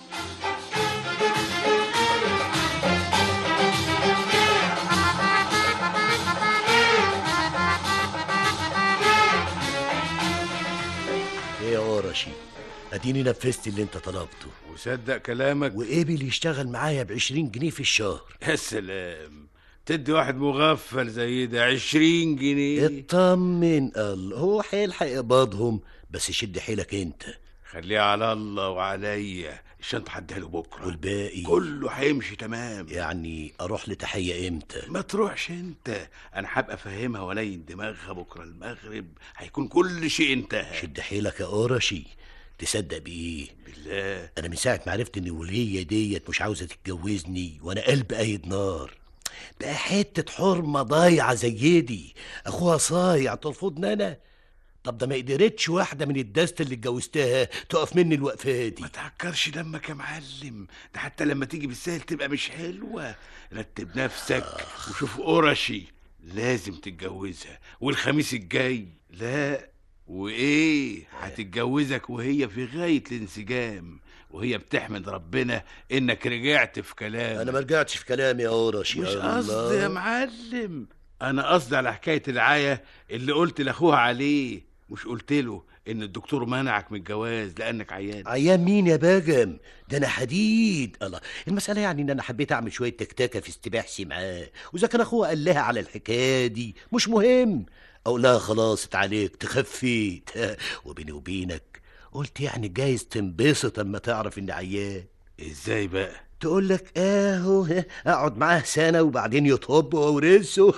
ايه يا قرشي اديني نفذت اللي انت طلبته وصدق كلامك وقبل يشتغل معايا بعشرين جنيه في الشهر يا سلام تدي واحد مغفل زي ده عشرين جنيه اطمن الله هو هيلحق يقبضهم بس شد حيلك انت خليها على الله وعليا الشنطة هديها له بكرة والباقي كله هيمشي تمام يعني اروح لتحية امتى ما تروحش انت انا هبقى فاهمها ولين دماغها بكرة المغرب هيكون كل شيء انتهى شد حيلك يا قرشي تصدق بايه بالله انا من ساعه ما عرفت ان الوليه ديت مش عاوزه تتجوزني وانا قلب قايد نار بقى حته حرمه ضايعه زي دي اخوها صايع ترفضني انا طب ده ما قدرتش واحده من الدست اللي اتجوزتها تقف مني الوقفه دي ما تعكرش دمك يا معلم ده حتى لما تيجي بالسهل تبقى مش حلوة رتب نفسك وشوف قرشي لازم تتجوزها والخميس الجاي لا وايه هتتجوزك وهي في غاية الانسجام وهي بتحمد ربنا انك رجعت في كلامك انا ما رجعتش في كلامي يا قرشي مش يا قصدي الله. يا معلم انا قصدي على حكايه العايه اللي قلت لاخوها عليه مش قلت له ان الدكتور منعك من الجواز لانك عيان عيان مين يا باجم ده انا حديد الله المساله يعني ان انا حبيت اعمل شويه تكتاكه في استباحسي معاه واذا كان اخوها قال لها على الحكايه دي مش مهم اقول لها خلاص اتعالجت تخفيت وبيني وبينك قلت يعني جايز تنبسط اما تعرف اني عيان ازاي بقى تقول لك اهو ها، اقعد معاه سنه وبعدين يطب وورثه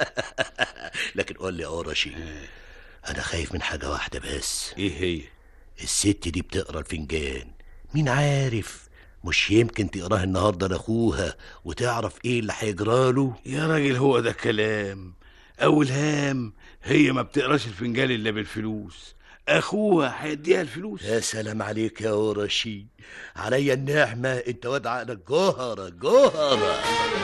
لكن قول لي يا قرشي انا خايف من حاجه واحده بس ايه هي الست دي بتقرا الفنجان مين عارف مش يمكن تقراه النهارده لاخوها وتعرف ايه اللي هيجراله يا راجل هو ده كلام اول هام هي ما بتقراش الفنجان الا بالفلوس اخوها هيديها الفلوس يا سلام عليك يا ورشي عليا النعمه انت واد عقلك جوهره جوهره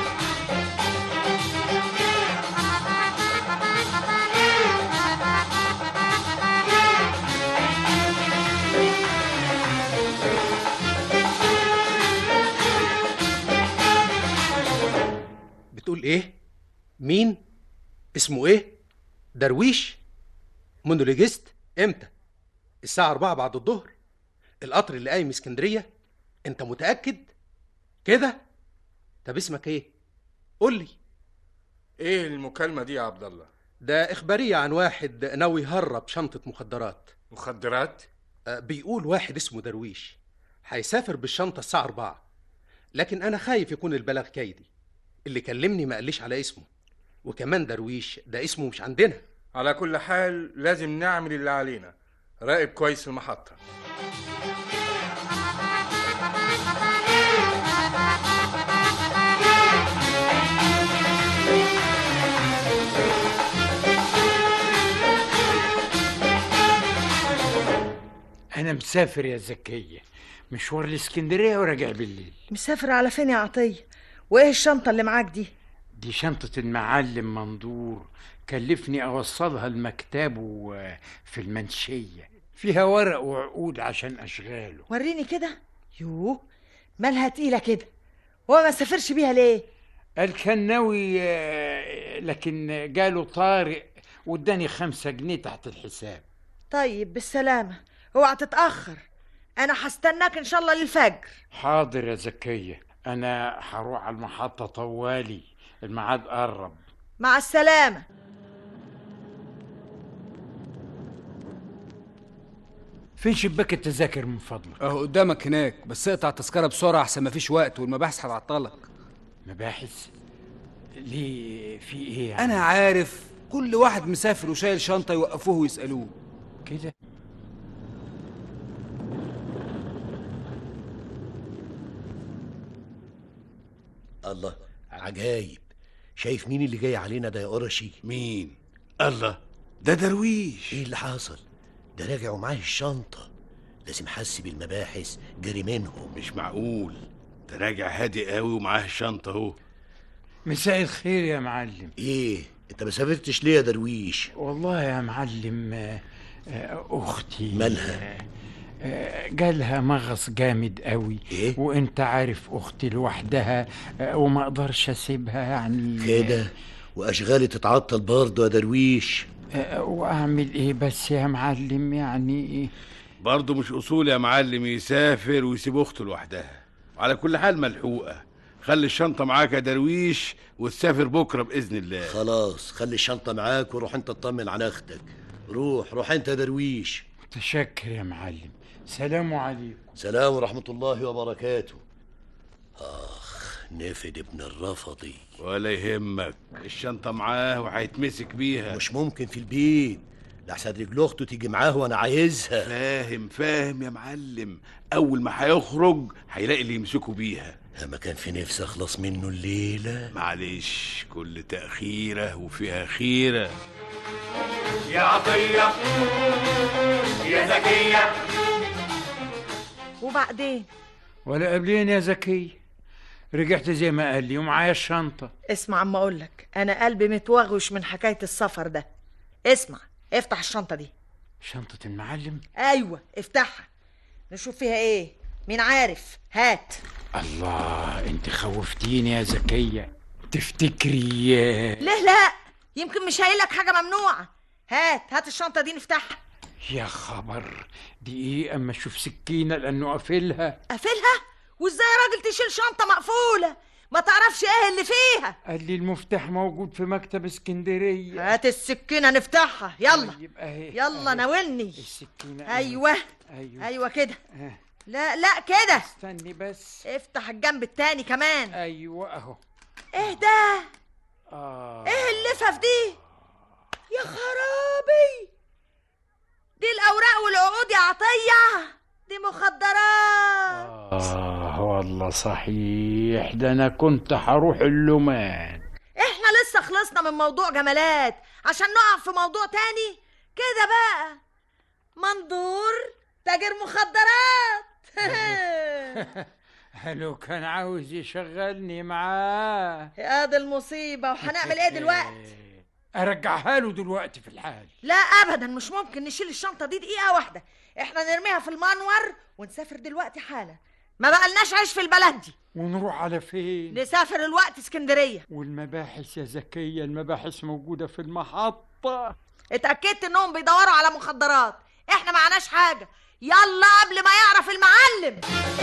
بتقول ايه مين اسمه ايه درويش مونولوجيست امتى الساعة أربعة بعد الظهر القطر اللي قايم اسكندرية انت متأكد كده طب اسمك ايه قول لي ايه المكالمة دي يا عبد الله ده إخبارية عن واحد ناوي يهرب شنطة مخدرات مخدرات آه، بيقول واحد اسمه درويش هيسافر بالشنطة الساعة أربعة لكن أنا خايف يكون البلاغ كيدي اللي كلمني ما قاليش على اسمه وكمان درويش ده اسمه مش عندنا على كل حال لازم نعمل اللي علينا راقب كويس المحطة انا مسافر يا زكيه مشوار الاسكندريه وراجع بالليل مسافر على فين يا عطية وايه الشنطة اللي معاك دي دي شنطة المعلم مندور كلفني أوصلها لمكتبه في المنشية فيها ورق وعقود عشان أشغاله وريني كده يوه مالها تقيلة كده هو ما سافرش بيها ليه قال كان ناوي آه، لكن جاله طارق واداني خمسة جنيه تحت الحساب طيب بالسلامة اوعى تتأخر انا هستناك ان شاء الله للفجر حاضر يا زكية أنا هروح على المحطة طوالي الميعاد قرب مع السلامة فين شباك التذاكر من فضلك اهو قدامك هناك بس اقطع التذكره بسرعه احسن مفيش وقت والمباحث هتعطلك مباحث ليه في ايه يعني؟ انا عارف كل واحد مسافر وشايل شنطه يوقفوه ويسالوه كده الله عجايب شايف مين اللي جاي علينا ده يا قرشي مين الله ده درويش ايه اللي حصل ده راجع ومعاه الشنطة لازم حس بالمباحث جري منهم مش معقول ده راجع هادي قوي ومعاه الشنطه اهو مساء الخير يا معلم ايه انت ما سافرتش ليه يا درويش والله يا معلم آه، آه، اختي مالها؟ آه، آه، جالها مغص جامد قوي إيه؟ وانت عارف اختي لوحدها آه، وما اقدرش اسيبها يعني كده واشغالي تتعطل برضه يا درويش آه، واعمل ايه بس يا معلم يعني برضه مش اصول يا معلم يسافر ويسيب اخته لوحدها وعلى كل حال ملحوقه خلي الشنطه معاك يا درويش وتسافر بكره باذن الله خلاص خلي الشنطة معاك وروح انت اطمن على اختك روح روح انت يا درويش تشكر يا معلم سلام عليكم سلام ورحمة الله وبركاته اخ نفد ابن الرفضي ولا يهمك الشنطه معاه وهيتمسك بيها مش ممكن في البيت لحسن رجل اخته تيجي معاه وانا عايزها فاهم فاهم يا معلم اول ما هيخرج هيلاقي اللي يمسكوا بيها لما كان في نفسي اخلص منه الليلة معلش كل تأخيرة وفيها خيرة يا عطية يا زكية وبعدين ولا قبلين يا زكي رجعت زي ما قال لي ومعايا الشنطه اسمع عم اقول لك انا قلبي متوغوش من حكايه السفر ده اسمع افتح الشنطه دي شنطه المعلم ايوه افتحها نشوف فيها ايه مين عارف هات الله انت خوفتيني يا زكيه تفتكري ليه لا يمكن مش هايل لك حاجه ممنوعه هات هات الشنطه دي نفتحها يا خبر دقيقة اما اشوف سكينة لانه قافلها قافلها وازاي يا راجل تشيل شنطه مقفوله ما تعرفش ايه اللي فيها قال لي المفتاح موجود في مكتب اسكندرية هات السكينه نفتحها يلا طيب اهي يلا أهي. ناولني السكينة ايوه ايوه ايوه كده آه. لا لا كده استني بس افتح الجنب التاني كمان ايوه اهو ايه ده اه ايه اللفف دي يا خرابي دي الاوراق والعقود يا عطيه دي مخدرات اه والله صحيح ده انا كنت هروح اللومان احنا لسه خلصنا من موضوع جمالات عشان نقع في موضوع تاني كده بقى منظور تاجر مخدرات لو كان عاوز يشغلني معاه يا دي المصيبة وهنعمل ايه دلوقتي ارجعها له دلوقتي في الحال لا ابدا مش ممكن نشيل الشنطة دي دقيقة واحدة احنا نرميها في المنور ونسافر دلوقتي حالا ما بقالناش عيش في البلد دي ونروح على فين نسافر الوقت اسكندرية والمباحث يا زكية المباحث موجودة في المحطة اتأكدت انهم بيدوروا على مخدرات احنا معناش حاجة يلا قبل ما يعرف المعلم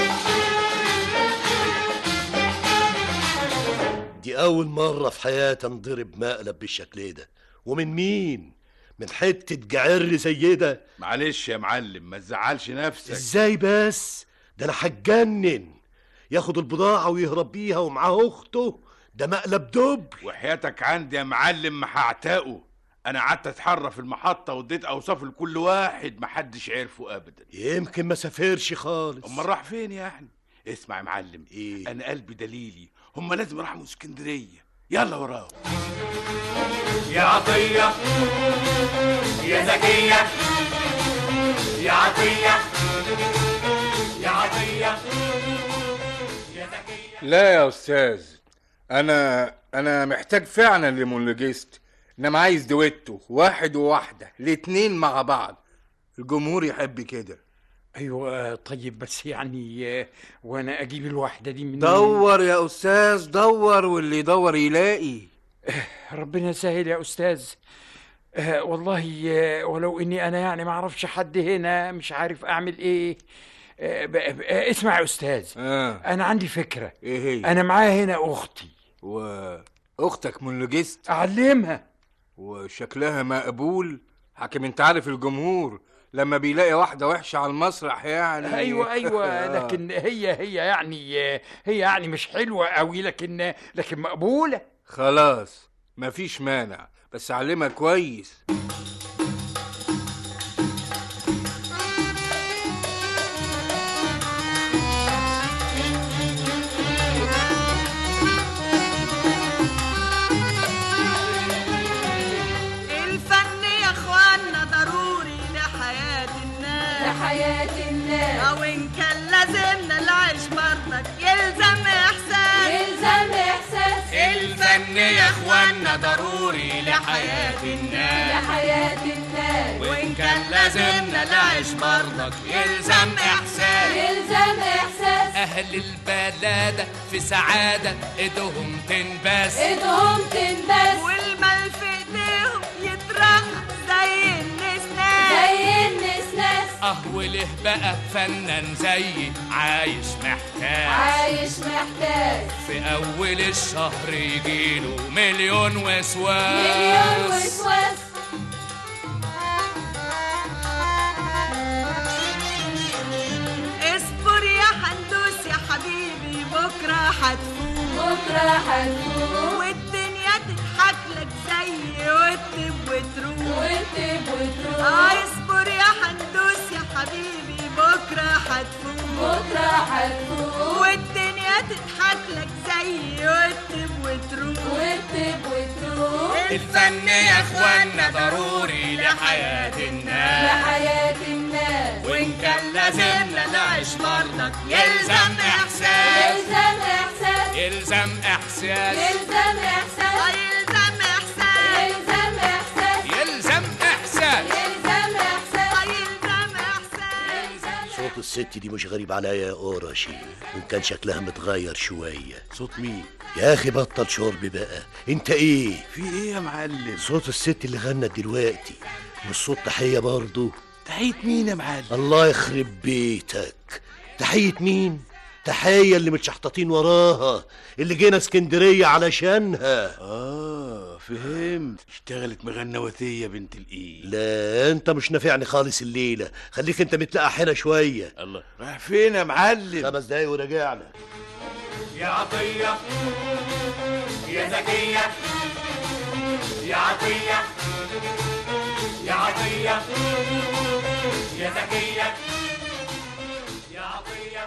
دي أول مرة في حياتي انضرب مقلب بالشكل ده ومن مين؟ من حتة جعر زي ده معلش يا معلم ما تزعلش نفسك ازاي بس؟ ده أنا هتجنن ياخد البضاعة ويهرب بيها ومعاه أخته ده مقلب دب وحياتك عندي يا معلم ما هعتقه انا قعدت اتحرى في المحطه واديت اوصاف لكل واحد ما حدش عرفه ابدا يمكن ما سافرش خالص امال راح فين يعني اسمع يا معلم ايه انا قلبي دليلي هم لازم راحوا اسكندريه يلا وراهم يا عطية يا زكية يا عطية يا عطية يا زكية لا يا استاذ انا انا محتاج فعلا لمونولوجيست انما عايز دويتو واحد وواحده الاتنين مع بعض الجمهور يحب كده ايوه طيب بس يعني آه، وانا اجيب الواحدة دي من دور يا استاذ دور واللي يدور يلاقي ربنا يسهل يا استاذ آه والله آه ولو اني انا يعني ما اعرفش حد هنا مش عارف اعمل ايه آه ب- ب- آه اسمع يا استاذ آه. انا عندي فكرة ايه هي انا معايا هنا اختي واختك مونولوجيست اعلمها وشكلها مقبول حكم انت عارف الجمهور لما بيلاقي واحده وحشه على المسرح يعني ايوه ايوه آه. لكن هي هي يعني هي يعني مش حلوه قوي لكن لكن مقبوله خلاص مفيش مانع بس علمها كويس الفن يا اخوانا ضروري لحياة الناس لحياة الناس او ان كان لازمنا العيش برضك يلزم احساس يلزم إحساس الفن يا اخوانا ضروري لحياة الناس لحياة الناس وإن كان لازمنا العيش برضك يلزم إحساس يلزم إحساس أهل البلادة في سعادة إيدهم تنبس إيدهم تنبس والمال في ايديهم يترخ زي النسناس زي النسناس أه وله بقى فنان زيي عايش محتاج عايش محتاج في أول الشهر يجيله مليون وسواس مليون وسواس اصبر يا حندوس يا حبيبي بكره هتفوق بكرة هتفوق والدنيا تضحك لك زي وتب وتروح وتب وتروح اه اصبر يا حندوس يا حبيبي بكره هتفوق بكرة هتفوق والدنيا تضحك لك زي وتب وتروح وتب وتروح الفن يا اخوانا ضروري لحياة الناس لحياة الناس وإن كان لازمنا نعيش برضك يلزم إحساس يلزم إحساس يلزم إحساس يلزم إحساس يلزم احساس يلزم إحساس يلزم إحساس يلزم إحساس يلزم احساس صوت الست دي مش غريب عليا يا قرشي وان كان شكلها متغير شوية صوت مين يا اخي بطل شرب بقى انت ايه في ايه يا معلم صوت الست اللي غنت دلوقتي مش صوت تحية برضه تحية مين يا معلم الله يخرب بيتك تحية مين تحية اللي متشحططين وراها اللي جينا اسكندرية علشانها اه فهمت اشتغلت مغنوتية بنت الايه لا انت مش نافعني خالص الليلة خليك انت متلقح هنا شوية الله رايح فين يا معلم خمس دقايق وراجعنا يا عطية يا زكية يا عطية يا عطية يا زكية يا عطية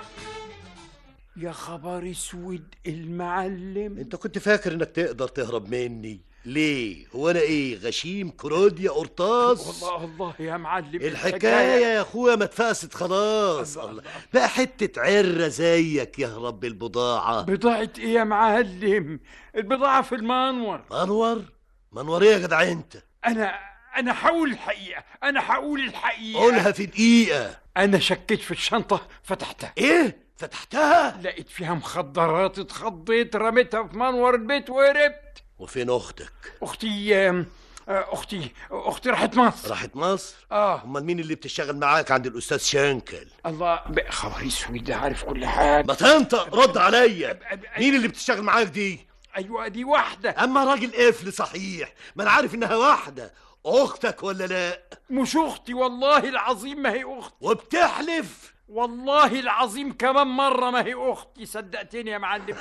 يا خبر اسود المعلم انت كنت فاكر انك تقدر تهرب مني ليه هو انا ايه غشيم كروديا قرطاس والله الله يا معلم الحكاية يا اخويا ما اتفقست خلاص الله. بقى حتة عرة زيك يهرب بالبضاعة بضاعة ايه يا معلم البضاعة في المنور منور منور ايه يا جدع انت انا انا هقول الحقيقة انا هقول الحقيقة قولها في دقيقة انا شكيت في الشنطة فتحتها ايه فتحتها لقيت فيها مخدرات اتخضيت رميتها في منور البيت وهربت وفين اختك اختي آم، آه، اختي اختي راحت مصر راحت مصر اه امال مين اللي بتشتغل معاك عند الاستاذ شانكل الله بقى خبر اسود ده عارف كل حاجة ما تنطق رد عليا مين اللي بتشتغل معاك دي ايوه دي واحدة اما راجل قفل صحيح ما انا عارف انها واحدة اختك ولا لا مش اختي والله العظيم ما هي اختي وبتحلف والله العظيم كمان مرة ما هي اختي صدقتني يا معلم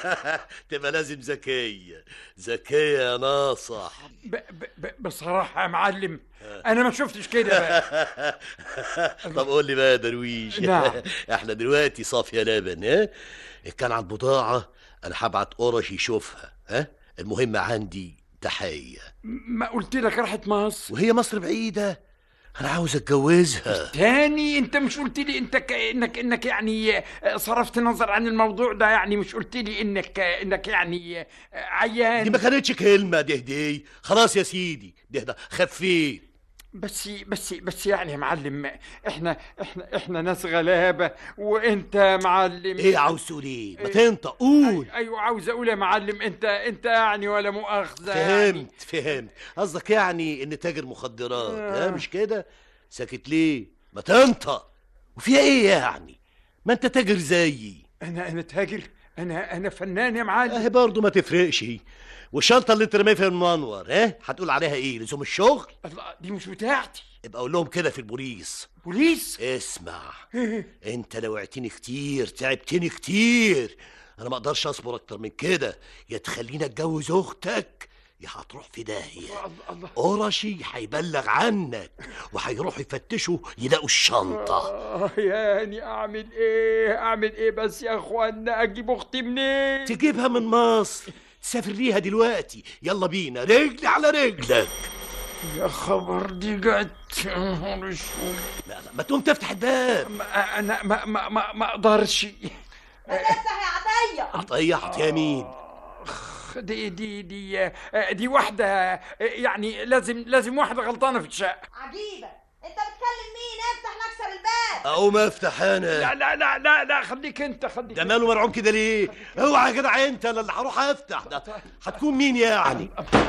تبقى لازم ذكية ذكية يا ناصح ب ب ب بصراحة يا معلم انا ما شفتش كده بقى طب قول لي بقى يا درويش نعم. احنا دلوقتي صافية لبن ها إن كان عن بضاعة انا هبعت قرش يشوفها ها المهم عندي تحية ما قلت لك راحت مصر وهي مصر بعيدة انا عاوز اتجوزها تاني انت مش قلت لي انت ك... انك انك يعني صرفت نظر عن الموضوع ده يعني مش قلت لي انك انك يعني عيان دي ما كانتش كلمة دي هدي خلاص يا سيدي ده ده خفيت بس بس بس يعني يا معلم احنا احنا احنا ناس غلابه وانت يا معلم ايه عاوز تقول ايه ما تنطق قول ايوه عاوز اقول يا معلم انت انت يعني ولا مؤاخذه يعني. فهمت فهمت قصدك يعني ان تاجر مخدرات آه. ها مش كده ساكت ليه ما تنطق وفيها ايه يعني ما انت تاجر زيي انا انا تاجر انا انا فنان يا معلم اهي برضه ما تفرقش والشنطه اللي انت رميها في المنور ها هتقول عليها ايه لزوم الشغل الله دي مش بتاعتي ابقى اقول لهم كده في البوليس بوليس اسمع انت لو وعتني كتير تعبتني كتير انا ما اقدرش اصبر اكتر من كده يا تخليني اتجوز اختك يا هتروح في داهيه قرشي هيبلغ عنك وهيروحوا يفتشوا يلاقوا الشنطه آه يعني اعمل ايه اعمل ايه بس يا اخوانا اجيب اختي منين تجيبها من مصر تسافر ليها دلوقتي يلا بينا رجل على رجلك يا خبر دي جت مش لا لا ما تقوم تفتح الباب ما انا ما ما ما, ما اقدرش افتح يا عطيه عطيه عطيه مين دي دي دي دي واحدة يعني لازم لازم واحدة غلطانة في الشقة عجيبه انت بتكلم مين افتح نكسر الباب اقوم افتح انا لا لا لا لا لا خليك انت خليك ده ماله مرعوب كده ليه اوعى يا جدع انت انا اللي هروح افتح ده هتكون مين يعني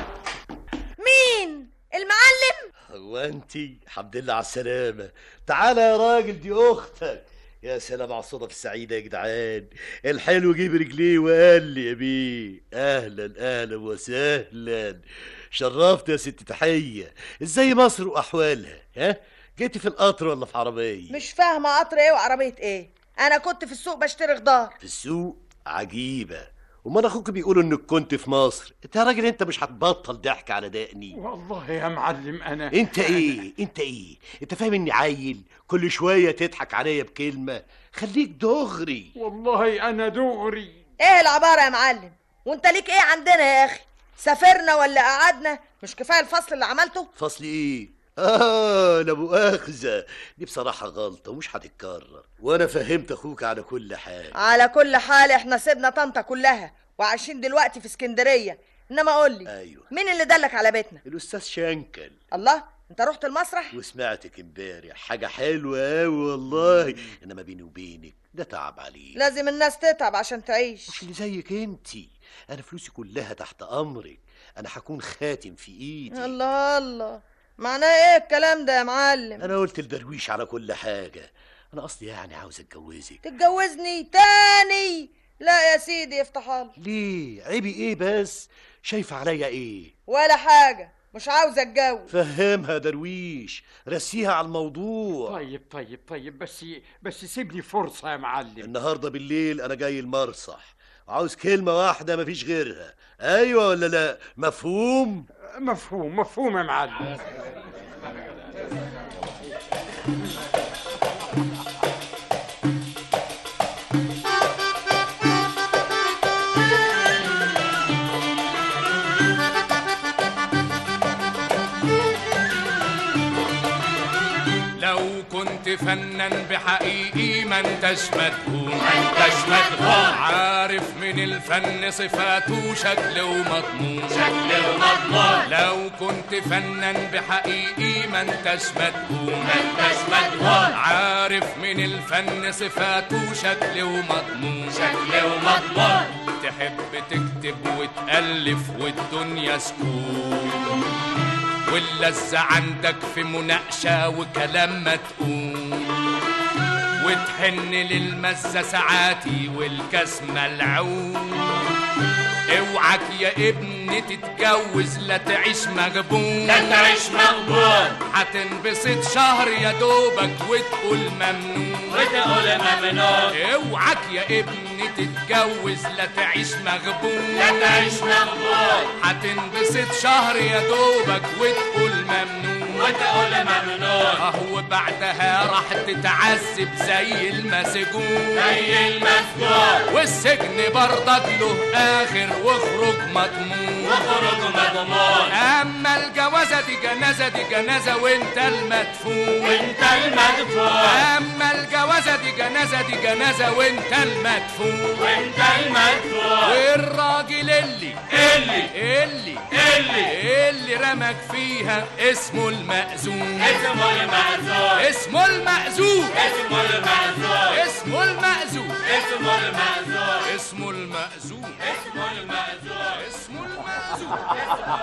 مين المعلم هو انت الحمد لله على السلامه تعالى يا راجل دي اختك يا سلام على الصدف السعيدة يا جدعان الحلو جيب رجليه وقال لي يا بيه اهلا اهلا وسهلا شرفت يا ست تحية ازاي مصر واحوالها ها جيتي في القطر ولا في عربية مش فاهمه قطر ايه وعربيه ايه انا كنت في السوق بشتري خضار في السوق عجيبة وما اخوك بيقولوا انك كنت في مصر انت يا راجل انت مش هتبطل ضحك على دقني والله يا معلم انا انت ايه انت ايه انت فاهم اني عيل كل شويه تضحك عليا بكلمه خليك دغري والله انا دغري ايه العباره يا معلم وانت ليك ايه عندنا يا اخي سافرنا ولا قعدنا مش كفايه الفصل اللي عملته فصل ايه اه لا مؤاخذه دي بصراحه غلطه ومش هتتكرر وانا فهمت اخوك على كل حاجه على كل حال احنا سيبنا طنطا كلها وعايشين دلوقتي في اسكندريه انما قول لي ايوه مين اللي دلك على بيتنا الاستاذ شنكل الله انت رحت المسرح وسمعتك امبارح حاجه حلوه قوي والله انما بيني وبينك ده تعب عليه لازم الناس تتعب عشان تعيش مش اللي زيك انتي انا فلوسي كلها تحت امرك انا هكون خاتم في ايدي الله الله معناه ايه الكلام ده يا معلم انا قلت الدرويش على كل حاجه انا اصلي يعني عاوز اتجوزك تتجوزني تاني لا يا سيدي افتح الله ليه عيبي ايه بس شايفه عليا ايه ولا حاجه مش عاوز اتجوز فهمها درويش رسيها على الموضوع طيب طيب طيب بس بس سيب لي فرصة يا معلم النهارده بالليل انا جاي المرصح عاوز كلمه واحده مفيش غيرها ايوه ولا لا مفهوم مفهوم مفهوم يا معلم لو كنت فنان بحقيقي ما انتش مدهون ما انتش مدهون عارف من الفن صفاته شكل ومضمون شكل ومضمون لو كنت فنان بحقيقي ما انتش مدهون ما انتش مدهون عارف من الفن صفاته شكل ومضمون شكل ومضمون تحب تكتب وتألف والدنيا سكون واللذة عندك في مناقشة وكلام ما تقول وتحن للمزة ساعاتي والكاس ملعون اوعك يا ابني تتجوز لا تعيش مغبون لا تعيش مغبون هتنبسط شهر يا دوبك وتقول ممنون وتقول ممنون اوعك يا ابني تتجوز لا تعيش مغبون لا تعيش مغبون هتنبسط شهر يا دوبك وتقول ممنون وتقول ممنون اهو بعدها راح تتعذب زي المسجون زي المسجون والسجن برضك له اخر واخرج مضمون واخرج مضمون اما الجوازه دي جنازه دي جنازه وانت المدفون وانت المدفون اما الجوازه دي جنازه دي جنازه وانت المدفون وانت المدفون والراجل اللي اللي اللي اللي اللي رمك فيها اسمه المأذون اسمه المأذون اسمه المأذون اسمه المأذون اسمه المأذون اسمه المأذون اسمه المأذون اسمه المأذون اسمه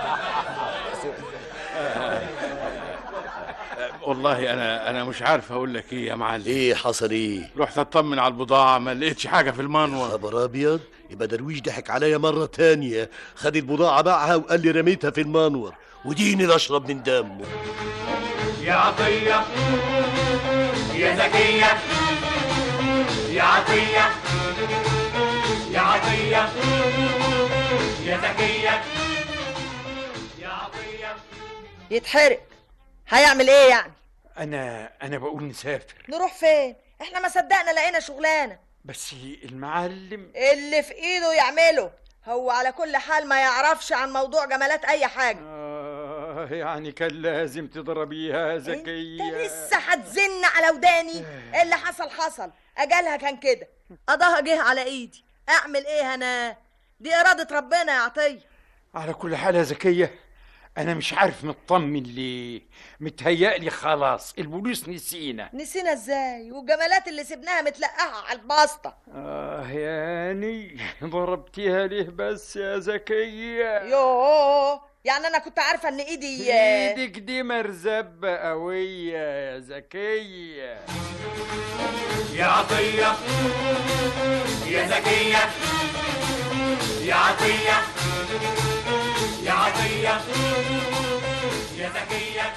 والله انا انا مش عارف اقول لك ايه يا معلم ايه حصل ايه رحت اطمن على البضاعه ما لقيتش حاجه في المنور خبر ابيض يبقى درويش ضحك عليا مره تانية خد البضاعه باعها وقال لي رميتها في المنور وديني اللي اشرب من دمه يا عطية يا زكية يا عطية يا عطية يا زكية يا عطية يتحرق هيعمل ايه يعني انا انا بقول نسافر نروح فين احنا ما صدقنا لقينا شغلانه بس المعلم اللي في ايده يعمله هو على كل حال ما يعرفش عن موضوع جمالات اي حاجه آه يعني كان لازم تضربيها زكية لسه هتزن على وداني اللي حصل حصل اجالها كان كده قضاها جه على ايدي اعمل ايه انا دي اراده ربنا يا عطيه على كل حال يا زكية أنا مش عارف مطمن ليه متهيألي خلاص البوليس نسينا نسينا ازاي والجمالات اللي سبناها متلقاها على الباسطه آه ياني ضربتيها ليه بس يا زكية يوه يعني انا كنت عارفه ان ايدي ايدك دي مرزبة قوية يا زكية يا عطية يا زكية يا عطية يا عطية يا زكية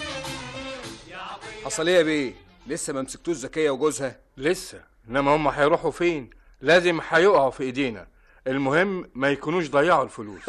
حصل ايه يا بيه لسه ما مسكتوش زكيه وجوزها لسه انما هم هيروحوا فين لازم هيقعوا في ايدينا المهم ما يكونوش ضيعوا الفلوس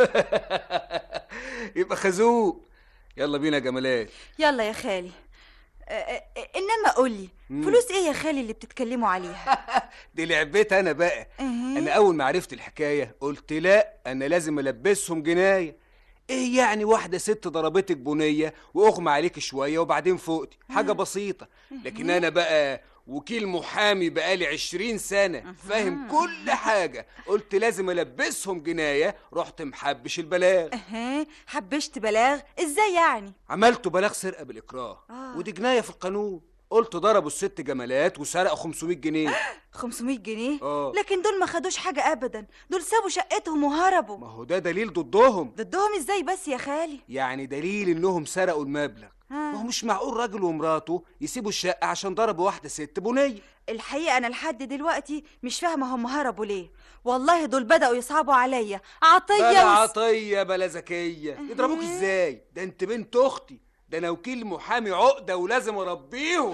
يبقى خازوق يلا بينا يا جمالات يلا يا خالي آه، آه، انما قولي مم. فلوس ايه يا خالي اللي بتتكلموا عليها دي لعبتي انا بقى إيه؟ انا اول ما عرفت الحكايه قلت لا انا لازم البسهم جنايه ايه يعني واحده ست ضربتك بنيه واغمى عليك شويه وبعدين فوقتي حاجه بسيطه لكن انا بقى وكيل محامي بقالي عشرين سنة فاهم كل حاجة قلت لازم ألبسهم جناية رحت محبش البلاغ اها حبشت بلاغ ازاي يعني عملته بلاغ سرقة بالإكراه آه. ودي جناية في القانون قلت ضربوا الست جمالات وسرقوا 500 جنيه 500 جنيه اه لكن دول ما خدوش حاجة ابدا دول سابوا شقتهم وهربوا ما هو ده دليل ضدهم ضدهم ازاي بس يا خالي يعني دليل انهم سرقوا المبلغ ما هو مش معقول راجل ومراته يسيبوا الشقة عشان ضربوا واحدة ست بنية الحقيقة أنا لحد دلوقتي مش فاهمة هم هربوا ليه والله دول بدأوا يصعبوا عليا عطية بلا وس... عطية بلا زكية يضربوك ازاي ده انت بنت اختي ده انا وكيل محامي عقدة ولازم اربيهم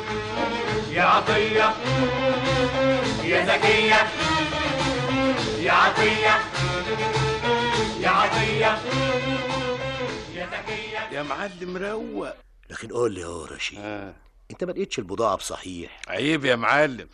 يا عطية يا زكية يا عطية يا عطية يا زكية يا معلم روق لكن قول لي يا رشيد آه. انت ما لقيتش البضاعه بصحيح عيب يا معلم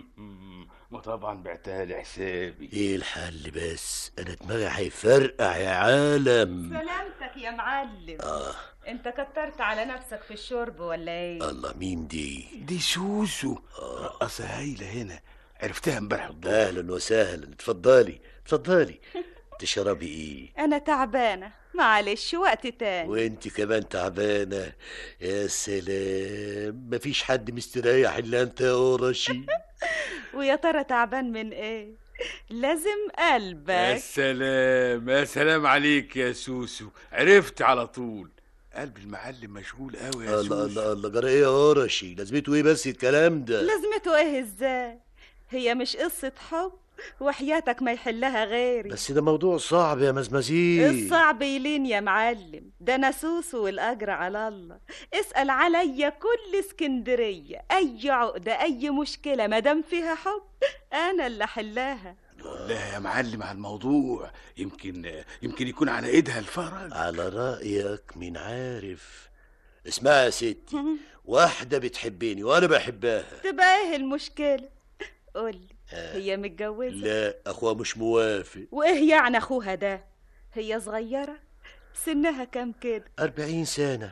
ما طبعا بعتها لي حسابي ايه الحل بس انا دماغي هيفرقع يا عالم سلامتك يا معلم اه انت كترت على نفسك في الشرب ولا ايه الله مين دي دي سوسو رقصة هايلة هنا عرفتها امبارح الظهر اهلا وسهلا اتفضلي اتفضلي تشربي ايه انا تعبانه معلش وقت تاني وانت كمان تعبانه يا سلام مفيش حد مستريح الا انت يا قرشي ويا ترى تعبان من ايه لازم يا قلبك سلام يا سلام عليك يا سوسو عرفت على طول قلب المعلم مشغول قوي يا الله سوسو الله الله جرى ايه يا قرشي لازمته ايه بس الكلام ده لازمته ايه ازاي هي مش قصه حب وحياتك ما يحلها غيري بس ده موضوع صعب يا مزمزيل الصعب يلين يا معلم ده انا سوسو والاجر على الله اسال عليا كل اسكندريه اي عقده اي مشكله مادام فيها حب انا اللي احلها لا يا معلم على الموضوع يمكن يمكن يكون على ايدها الفرج على رأيك مين عارف اسمعي يا ستي واحدة بتحبني وأنا بحبها تبقى ايه المشكله قولي هي متجوزه لا أخوها مش موافق وايه يعني اخوها ده هي صغيره سنها كام كده أربعين سنة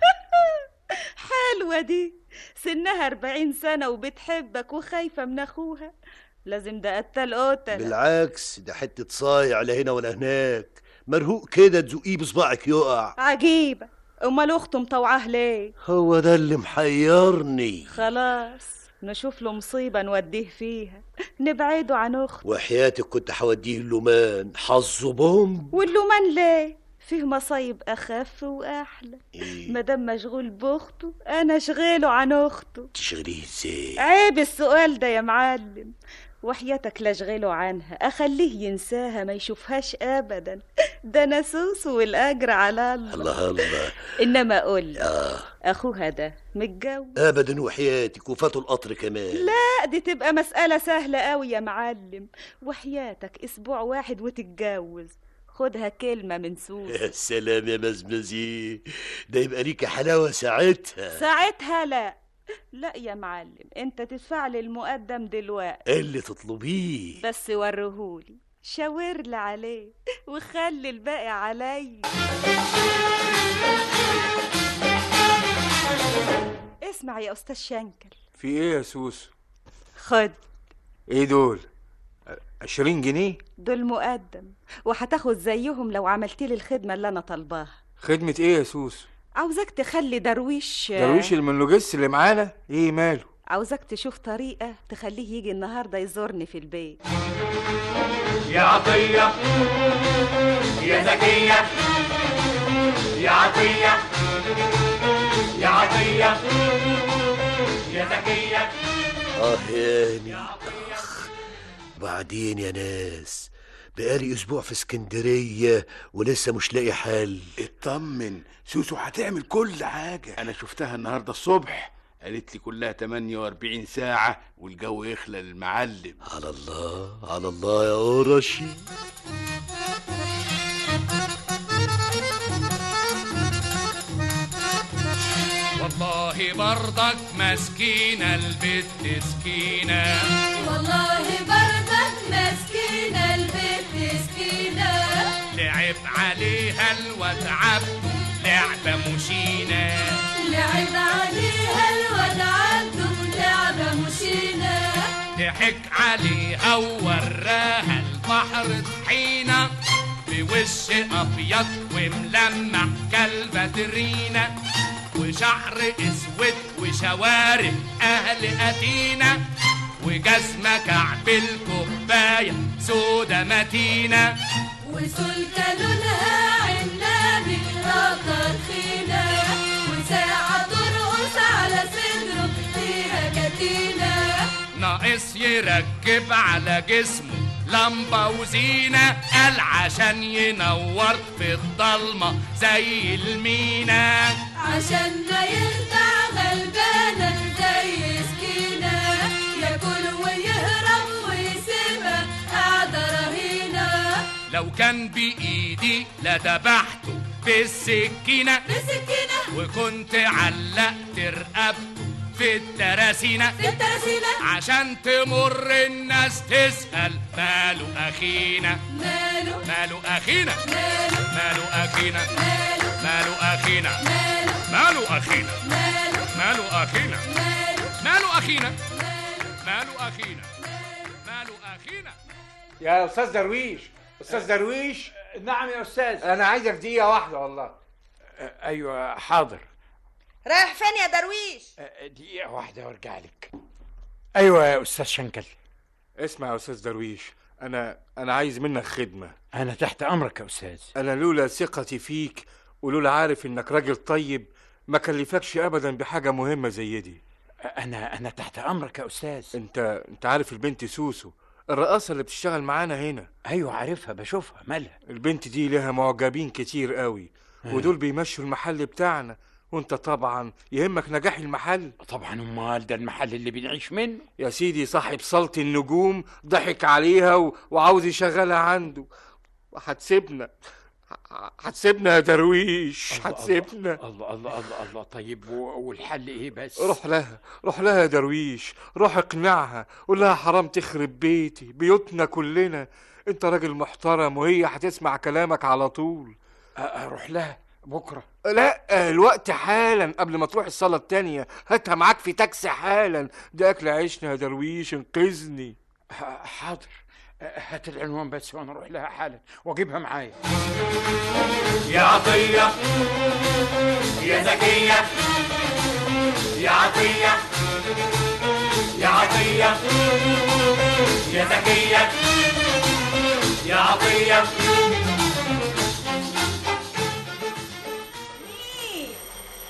حلوة دي سنها أربعين سنة وبتحبك وخايفة من أخوها لازم ده قتل قتل بالعكس ده حتة صايع لا هنا ولا هناك مرهوق كده تزقيه بصباعك يقع عجيبة أمال أخته مطوعاه ليه هو ده اللي محيرني خلاص نشوف له مصيبة نوديه فيها نبعده عن أخته وحياتك كنت هوديه اللومان حظه بوم واللومان ليه فيه مصايب أخف وأحلى إيه؟ مادام مشغول بأخته أنا أشغله عن أخته تشغليه ازاي عيب السؤال ده يا معلم وحياتك لا اشغله عنها اخليه ينساها ما يشوفهاش ابدا ده انا سوسو والاجر على الله الله الله انما قول آه اخوها ده متجوز ابدا وحياتك وفاتوا القطر كمان لا دي تبقى مسألة سهلة قوي يا معلم وحياتك اسبوع واحد وتتجوز خدها كلمة من سوسو يا سلام يا مزمزي ده يبقى ليك حلاوه ساعتها ساعتها لا لا يا معلم انت تدفع لي المقدم دلوقتي اللي تطلبيه بس وريهولي شاور لي عليه وخلي الباقي عليا اسمع يا استاذ شنكل في ايه يا سوسو خد ايه دول عشرين جنيه دول مقدم وهتاخد زيهم لو عملت لي الخدمة اللي انا طالباها خدمة ايه يا سوسو عاوزاك تخلي درويش درويش المنوجس اللي معانا ايه ماله عاوزاك تشوف طريقة تخليه يجي النهاردة يزورني في البيت يا عطية يا زكية يا عطية يا عطية يا زكية اه ياني اخ بعدين يا ناس بقالي اسبوع في اسكندريه ولسه مش لاقي حل اطمن سوسو هتعمل كل حاجة أنا شفتها النهاردة الصبح قالت لي كلها 48 ساعة والجو يخلى للمعلم على الله على الله يا قرشي والله برضك مسكينة البت سكينة والله بردك مسكينة البنت مسكينة لعب عليها الواد عبده لعبة مشينة لعب عليها الواد عبده لعبة مشينة ضحك عليها ووراها البحر طحينة بوش أبيض وملمع كالباترينا وشعر اسود وشوارب أهل أتينا وجزمة كعب الكوباية سودا متينة وسلكة لونها عنابي راقة تخينة وساعة ترقص على صدره فيها كتينة ناقص يركب على جسمه لمبة وزينة قال عشان ينور في الضلمة زي المينا عشان ما يخدع غلبانة زي سكينة ياكل ويهرب ويسيبها قاعدة رهينة لو كان بإيدي لذبحته بالسكينة بالسكينة وكنت علقت رقبته في التراسينة في التراسينة عشان تمر الناس تسأل ماله أخينا ماله ماله أخينا ماله ماله أخينا ماله ماله أخينا ماله ماله أخينا ماله ماله أخينا ماله ماله أخينا ماله أخينا ماله أخينا يا استاذ درويش استاذ درويش نعم يا استاذ انا عايزك دقيقه واحده والله ايوه حاضر رايح فين يا درويش دقيقة واحدة وارجع لك ايوه يا استاذ شنكل اسمع يا استاذ درويش انا انا عايز منك خدمه انا تحت امرك يا استاذ انا لولا ثقتي فيك ولولا عارف انك راجل طيب ما كلفكش ابدا بحاجه مهمه زي دي انا انا تحت امرك يا استاذ انت انت عارف البنت سوسو الرقاصه اللي بتشتغل معانا هنا ايوه عارفها بشوفها مالها البنت دي لها معجبين كتير قوي آه. ودول بيمشوا المحل بتاعنا وانت طبعا يهمك نجاح المحل طبعا امال ده المحل اللي بنعيش منه يا سيدي صاحب صالة النجوم ضحك عليها و... وعاوز يشغلها عنده وهتسيبنا ه- هتسيبنا يا درويش الله- هتسيبنا الله الله الله الله طيب و- والحل ايه بس روح لها روح لها يا درويش روح اقنعها قول لها حرام تخرب بيتي بيوتنا كلنا انت راجل محترم وهي هتسمع كلامك على طول أ- اروح لها بكره لا الوقت حالا قبل ما تروح الصالة التانية هاتها معاك في تاكسي حالا ده أكل عيشنا يا درويش انقذني ح- حاضر هات العنوان بس وانا اروح لها حالا واجيبها معايا يا عطية يا زكية يا عطية يا عطية يا زكية يا عطية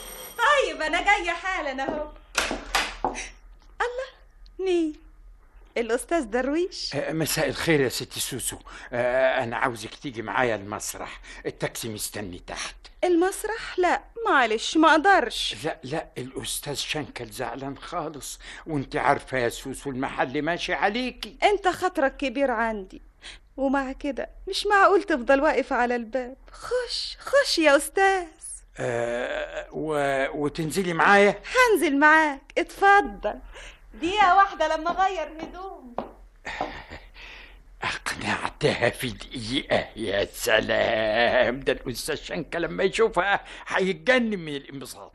طيب انا جايه حالا اهو الله مين الاستاذ درويش آه، مساء الخير يا ستي سوسو آه، انا عاوزك تيجي معايا المسرح التاكسي مستني تحت المسرح لا معلش ما اقدرش لا لا الاستاذ شنكل زعلان خالص وانت عارفه يا سوسو المحل ماشي عليكي انت خطرك كبير عندي ومع كده مش معقول تفضل واقف على الباب خش خش يا استاذ آه و... وتنزلي معايا هنزل معاك اتفضل دقيقة واحدة لما اغير هدوم اقنعتها في دقيقة يا سلام ده الأستاذ شنكة لما يشوفها هيتجنن من الانبساط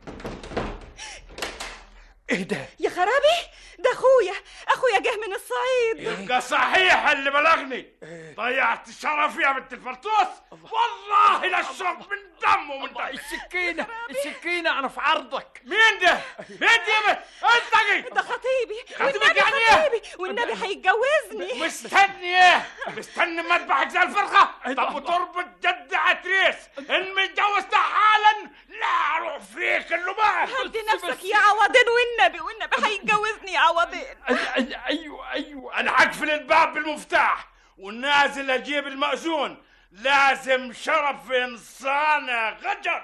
ايه ده؟ يا خرابي ده اخويا اخويا جه من الصعيد يبقى صحيح اللي بلغني ضيعت شرفي يا بنت الفرطوس والله لا اشرب من دمه من دمه السكينة السكينة أنا في عرضك مين ده؟ مين دي؟ انت جي ده خطيبي خطيبك والنبي يعني ايه؟ خطيبي والنبي هيتجوزني مستني ايه؟ مستني ما اذبحك زي الفرخة؟ طب وتربط جد عتريس ان متجوز ده حالا لا اروح فيك اللبان هدي نفسك يا عوضين والنبي والنبي هيتجوزني يا عوضين ايوه ايوه انا هقفل الباب بالمفتاح ونازل اجيب المأذون لازم شرف انسان يا غجر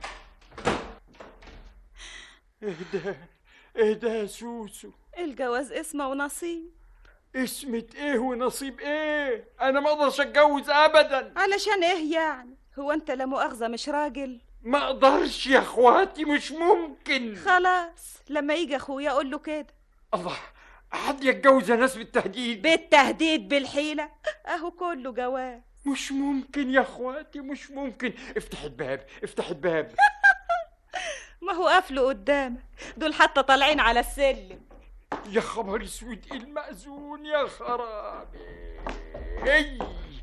ايه ده؟ ايه ده يا سوسو؟ الجواز اسمه ونصيب اسمة ايه ونصيب ايه؟ أنا ما أقدرش أتجوز أبدا علشان ايه يعني هو انت لا مؤاخذة مش راجل ما أقدرش يا إخواتي مش ممكن خلاص لما يجي اخويا اقول له كده الله حد يتجوز ناس بالتهديد بالتهديد بالحيلة اهو كله جواز مش ممكن يا اخواتي مش ممكن افتح الباب افتح الباب ما هو قافله قدامك دول حتى طالعين على السلم يا خبر اسود إيه المأذون يا خرابي اي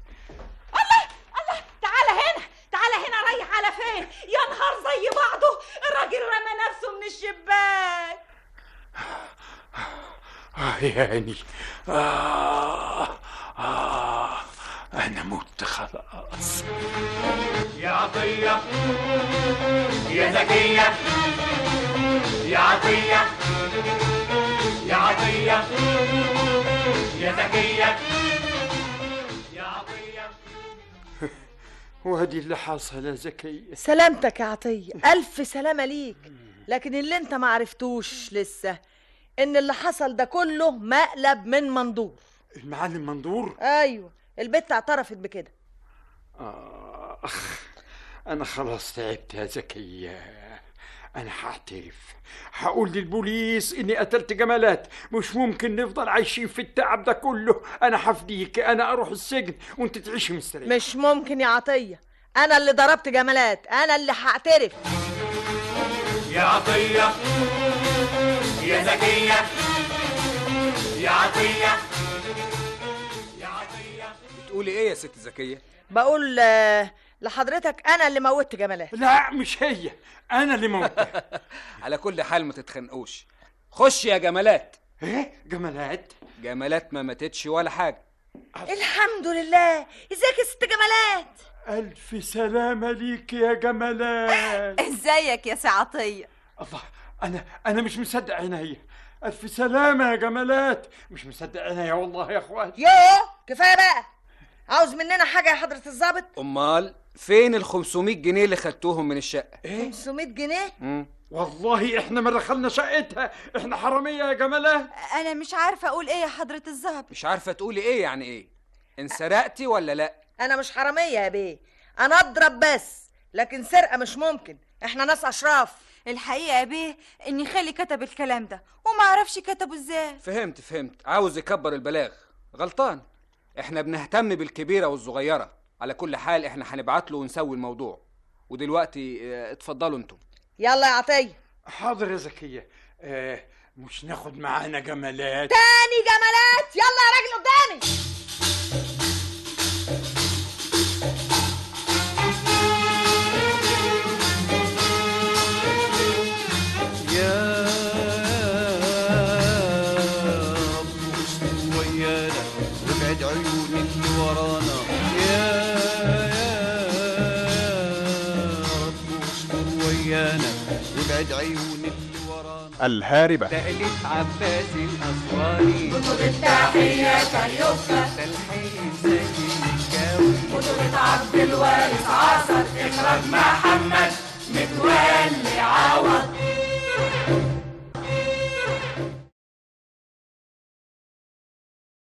تعالى هنا تعالى هنا رايح على فين يا نهار زي بعضه الراجل رمى نفسه من الشباك آه يعني آه آه أنا مت خلاص يا عطية يا زكية يا عطية يا عطية يا زكية يا عطية وادي اللي حصل يا زكية سلامتك يا عطية ألف سلامة ليك لكن اللي انت ما عرفتوش لسه ان اللي حصل ده كله مقلب من منظور المعلم منظور ايوه البت اعترفت بكده آخ أنا خلاص تعبت يا زكية أنا هعترف هقول للبوليس إني قتلت جمالات مش ممكن نفضل عايشين في التعب ده كله أنا هفديك أنا أروح السجن وأنت تعيشي مستريح مش ممكن يا عطية انا اللي ضربت جمالات انا اللي هعترف يا عطية يا زكية يا عطية يا عطية بتقولي ايه يا ست زكيه بقول آه، لحضرتك انا اللي موتت جمالات لا مش هي انا اللي موتها على كل حال ما تتخنقوش خش يا جمالات ايه جمالات جمالات ما ماتتش ولا حاجه الحمد لله ازيك يا ست جمالات ألف سلامة ليك يا جمالات ازيك يا سي عطية الله أنا أنا مش مصدق عينيا ألف سلامة يا جمالات مش مصدق عينيا والله يا إخواتي يوه كفايه بقى عاوز مننا حاجه يا حضره الضابط امال فين ال 500 جنيه اللي خدتوهم من الشقه 500 جنيه مم. والله احنا ما دخلنا شقتها احنا حرامية يا جمالات انا مش عارفة اقول ايه يا حضرة الظابط مش عارفه تقولي ايه يعني ايه انسرقتي ولا لا انا مش حراميه يا بيه انا اضرب بس لكن سرقه مش ممكن احنا ناس اشراف الحقيقة يا بيه اني خالي كتب الكلام ده وما اعرفش كتبه ازاي فهمت فهمت عاوز يكبر البلاغ غلطان احنا بنهتم بالكبيره والصغيره على كل حال احنا هنبعت له ونسوي الموضوع ودلوقتي اه، اتفضلوا انتم يلا يا عطيه حاضر يا زكية آه مش ناخد معانا جمالات تاني جمالات يلا يا راجل قدامي يا رب استر ويانا وابعد عيون اللي ورانا يا يا رب استر ويانا وابعد عيون اللي ورانا الهاربة تأليف عباس الأسواني بطولة تحية كاريوكا تلحين زكي الجاوي بطولة عبد الوارث عصر إخراج محمد متولي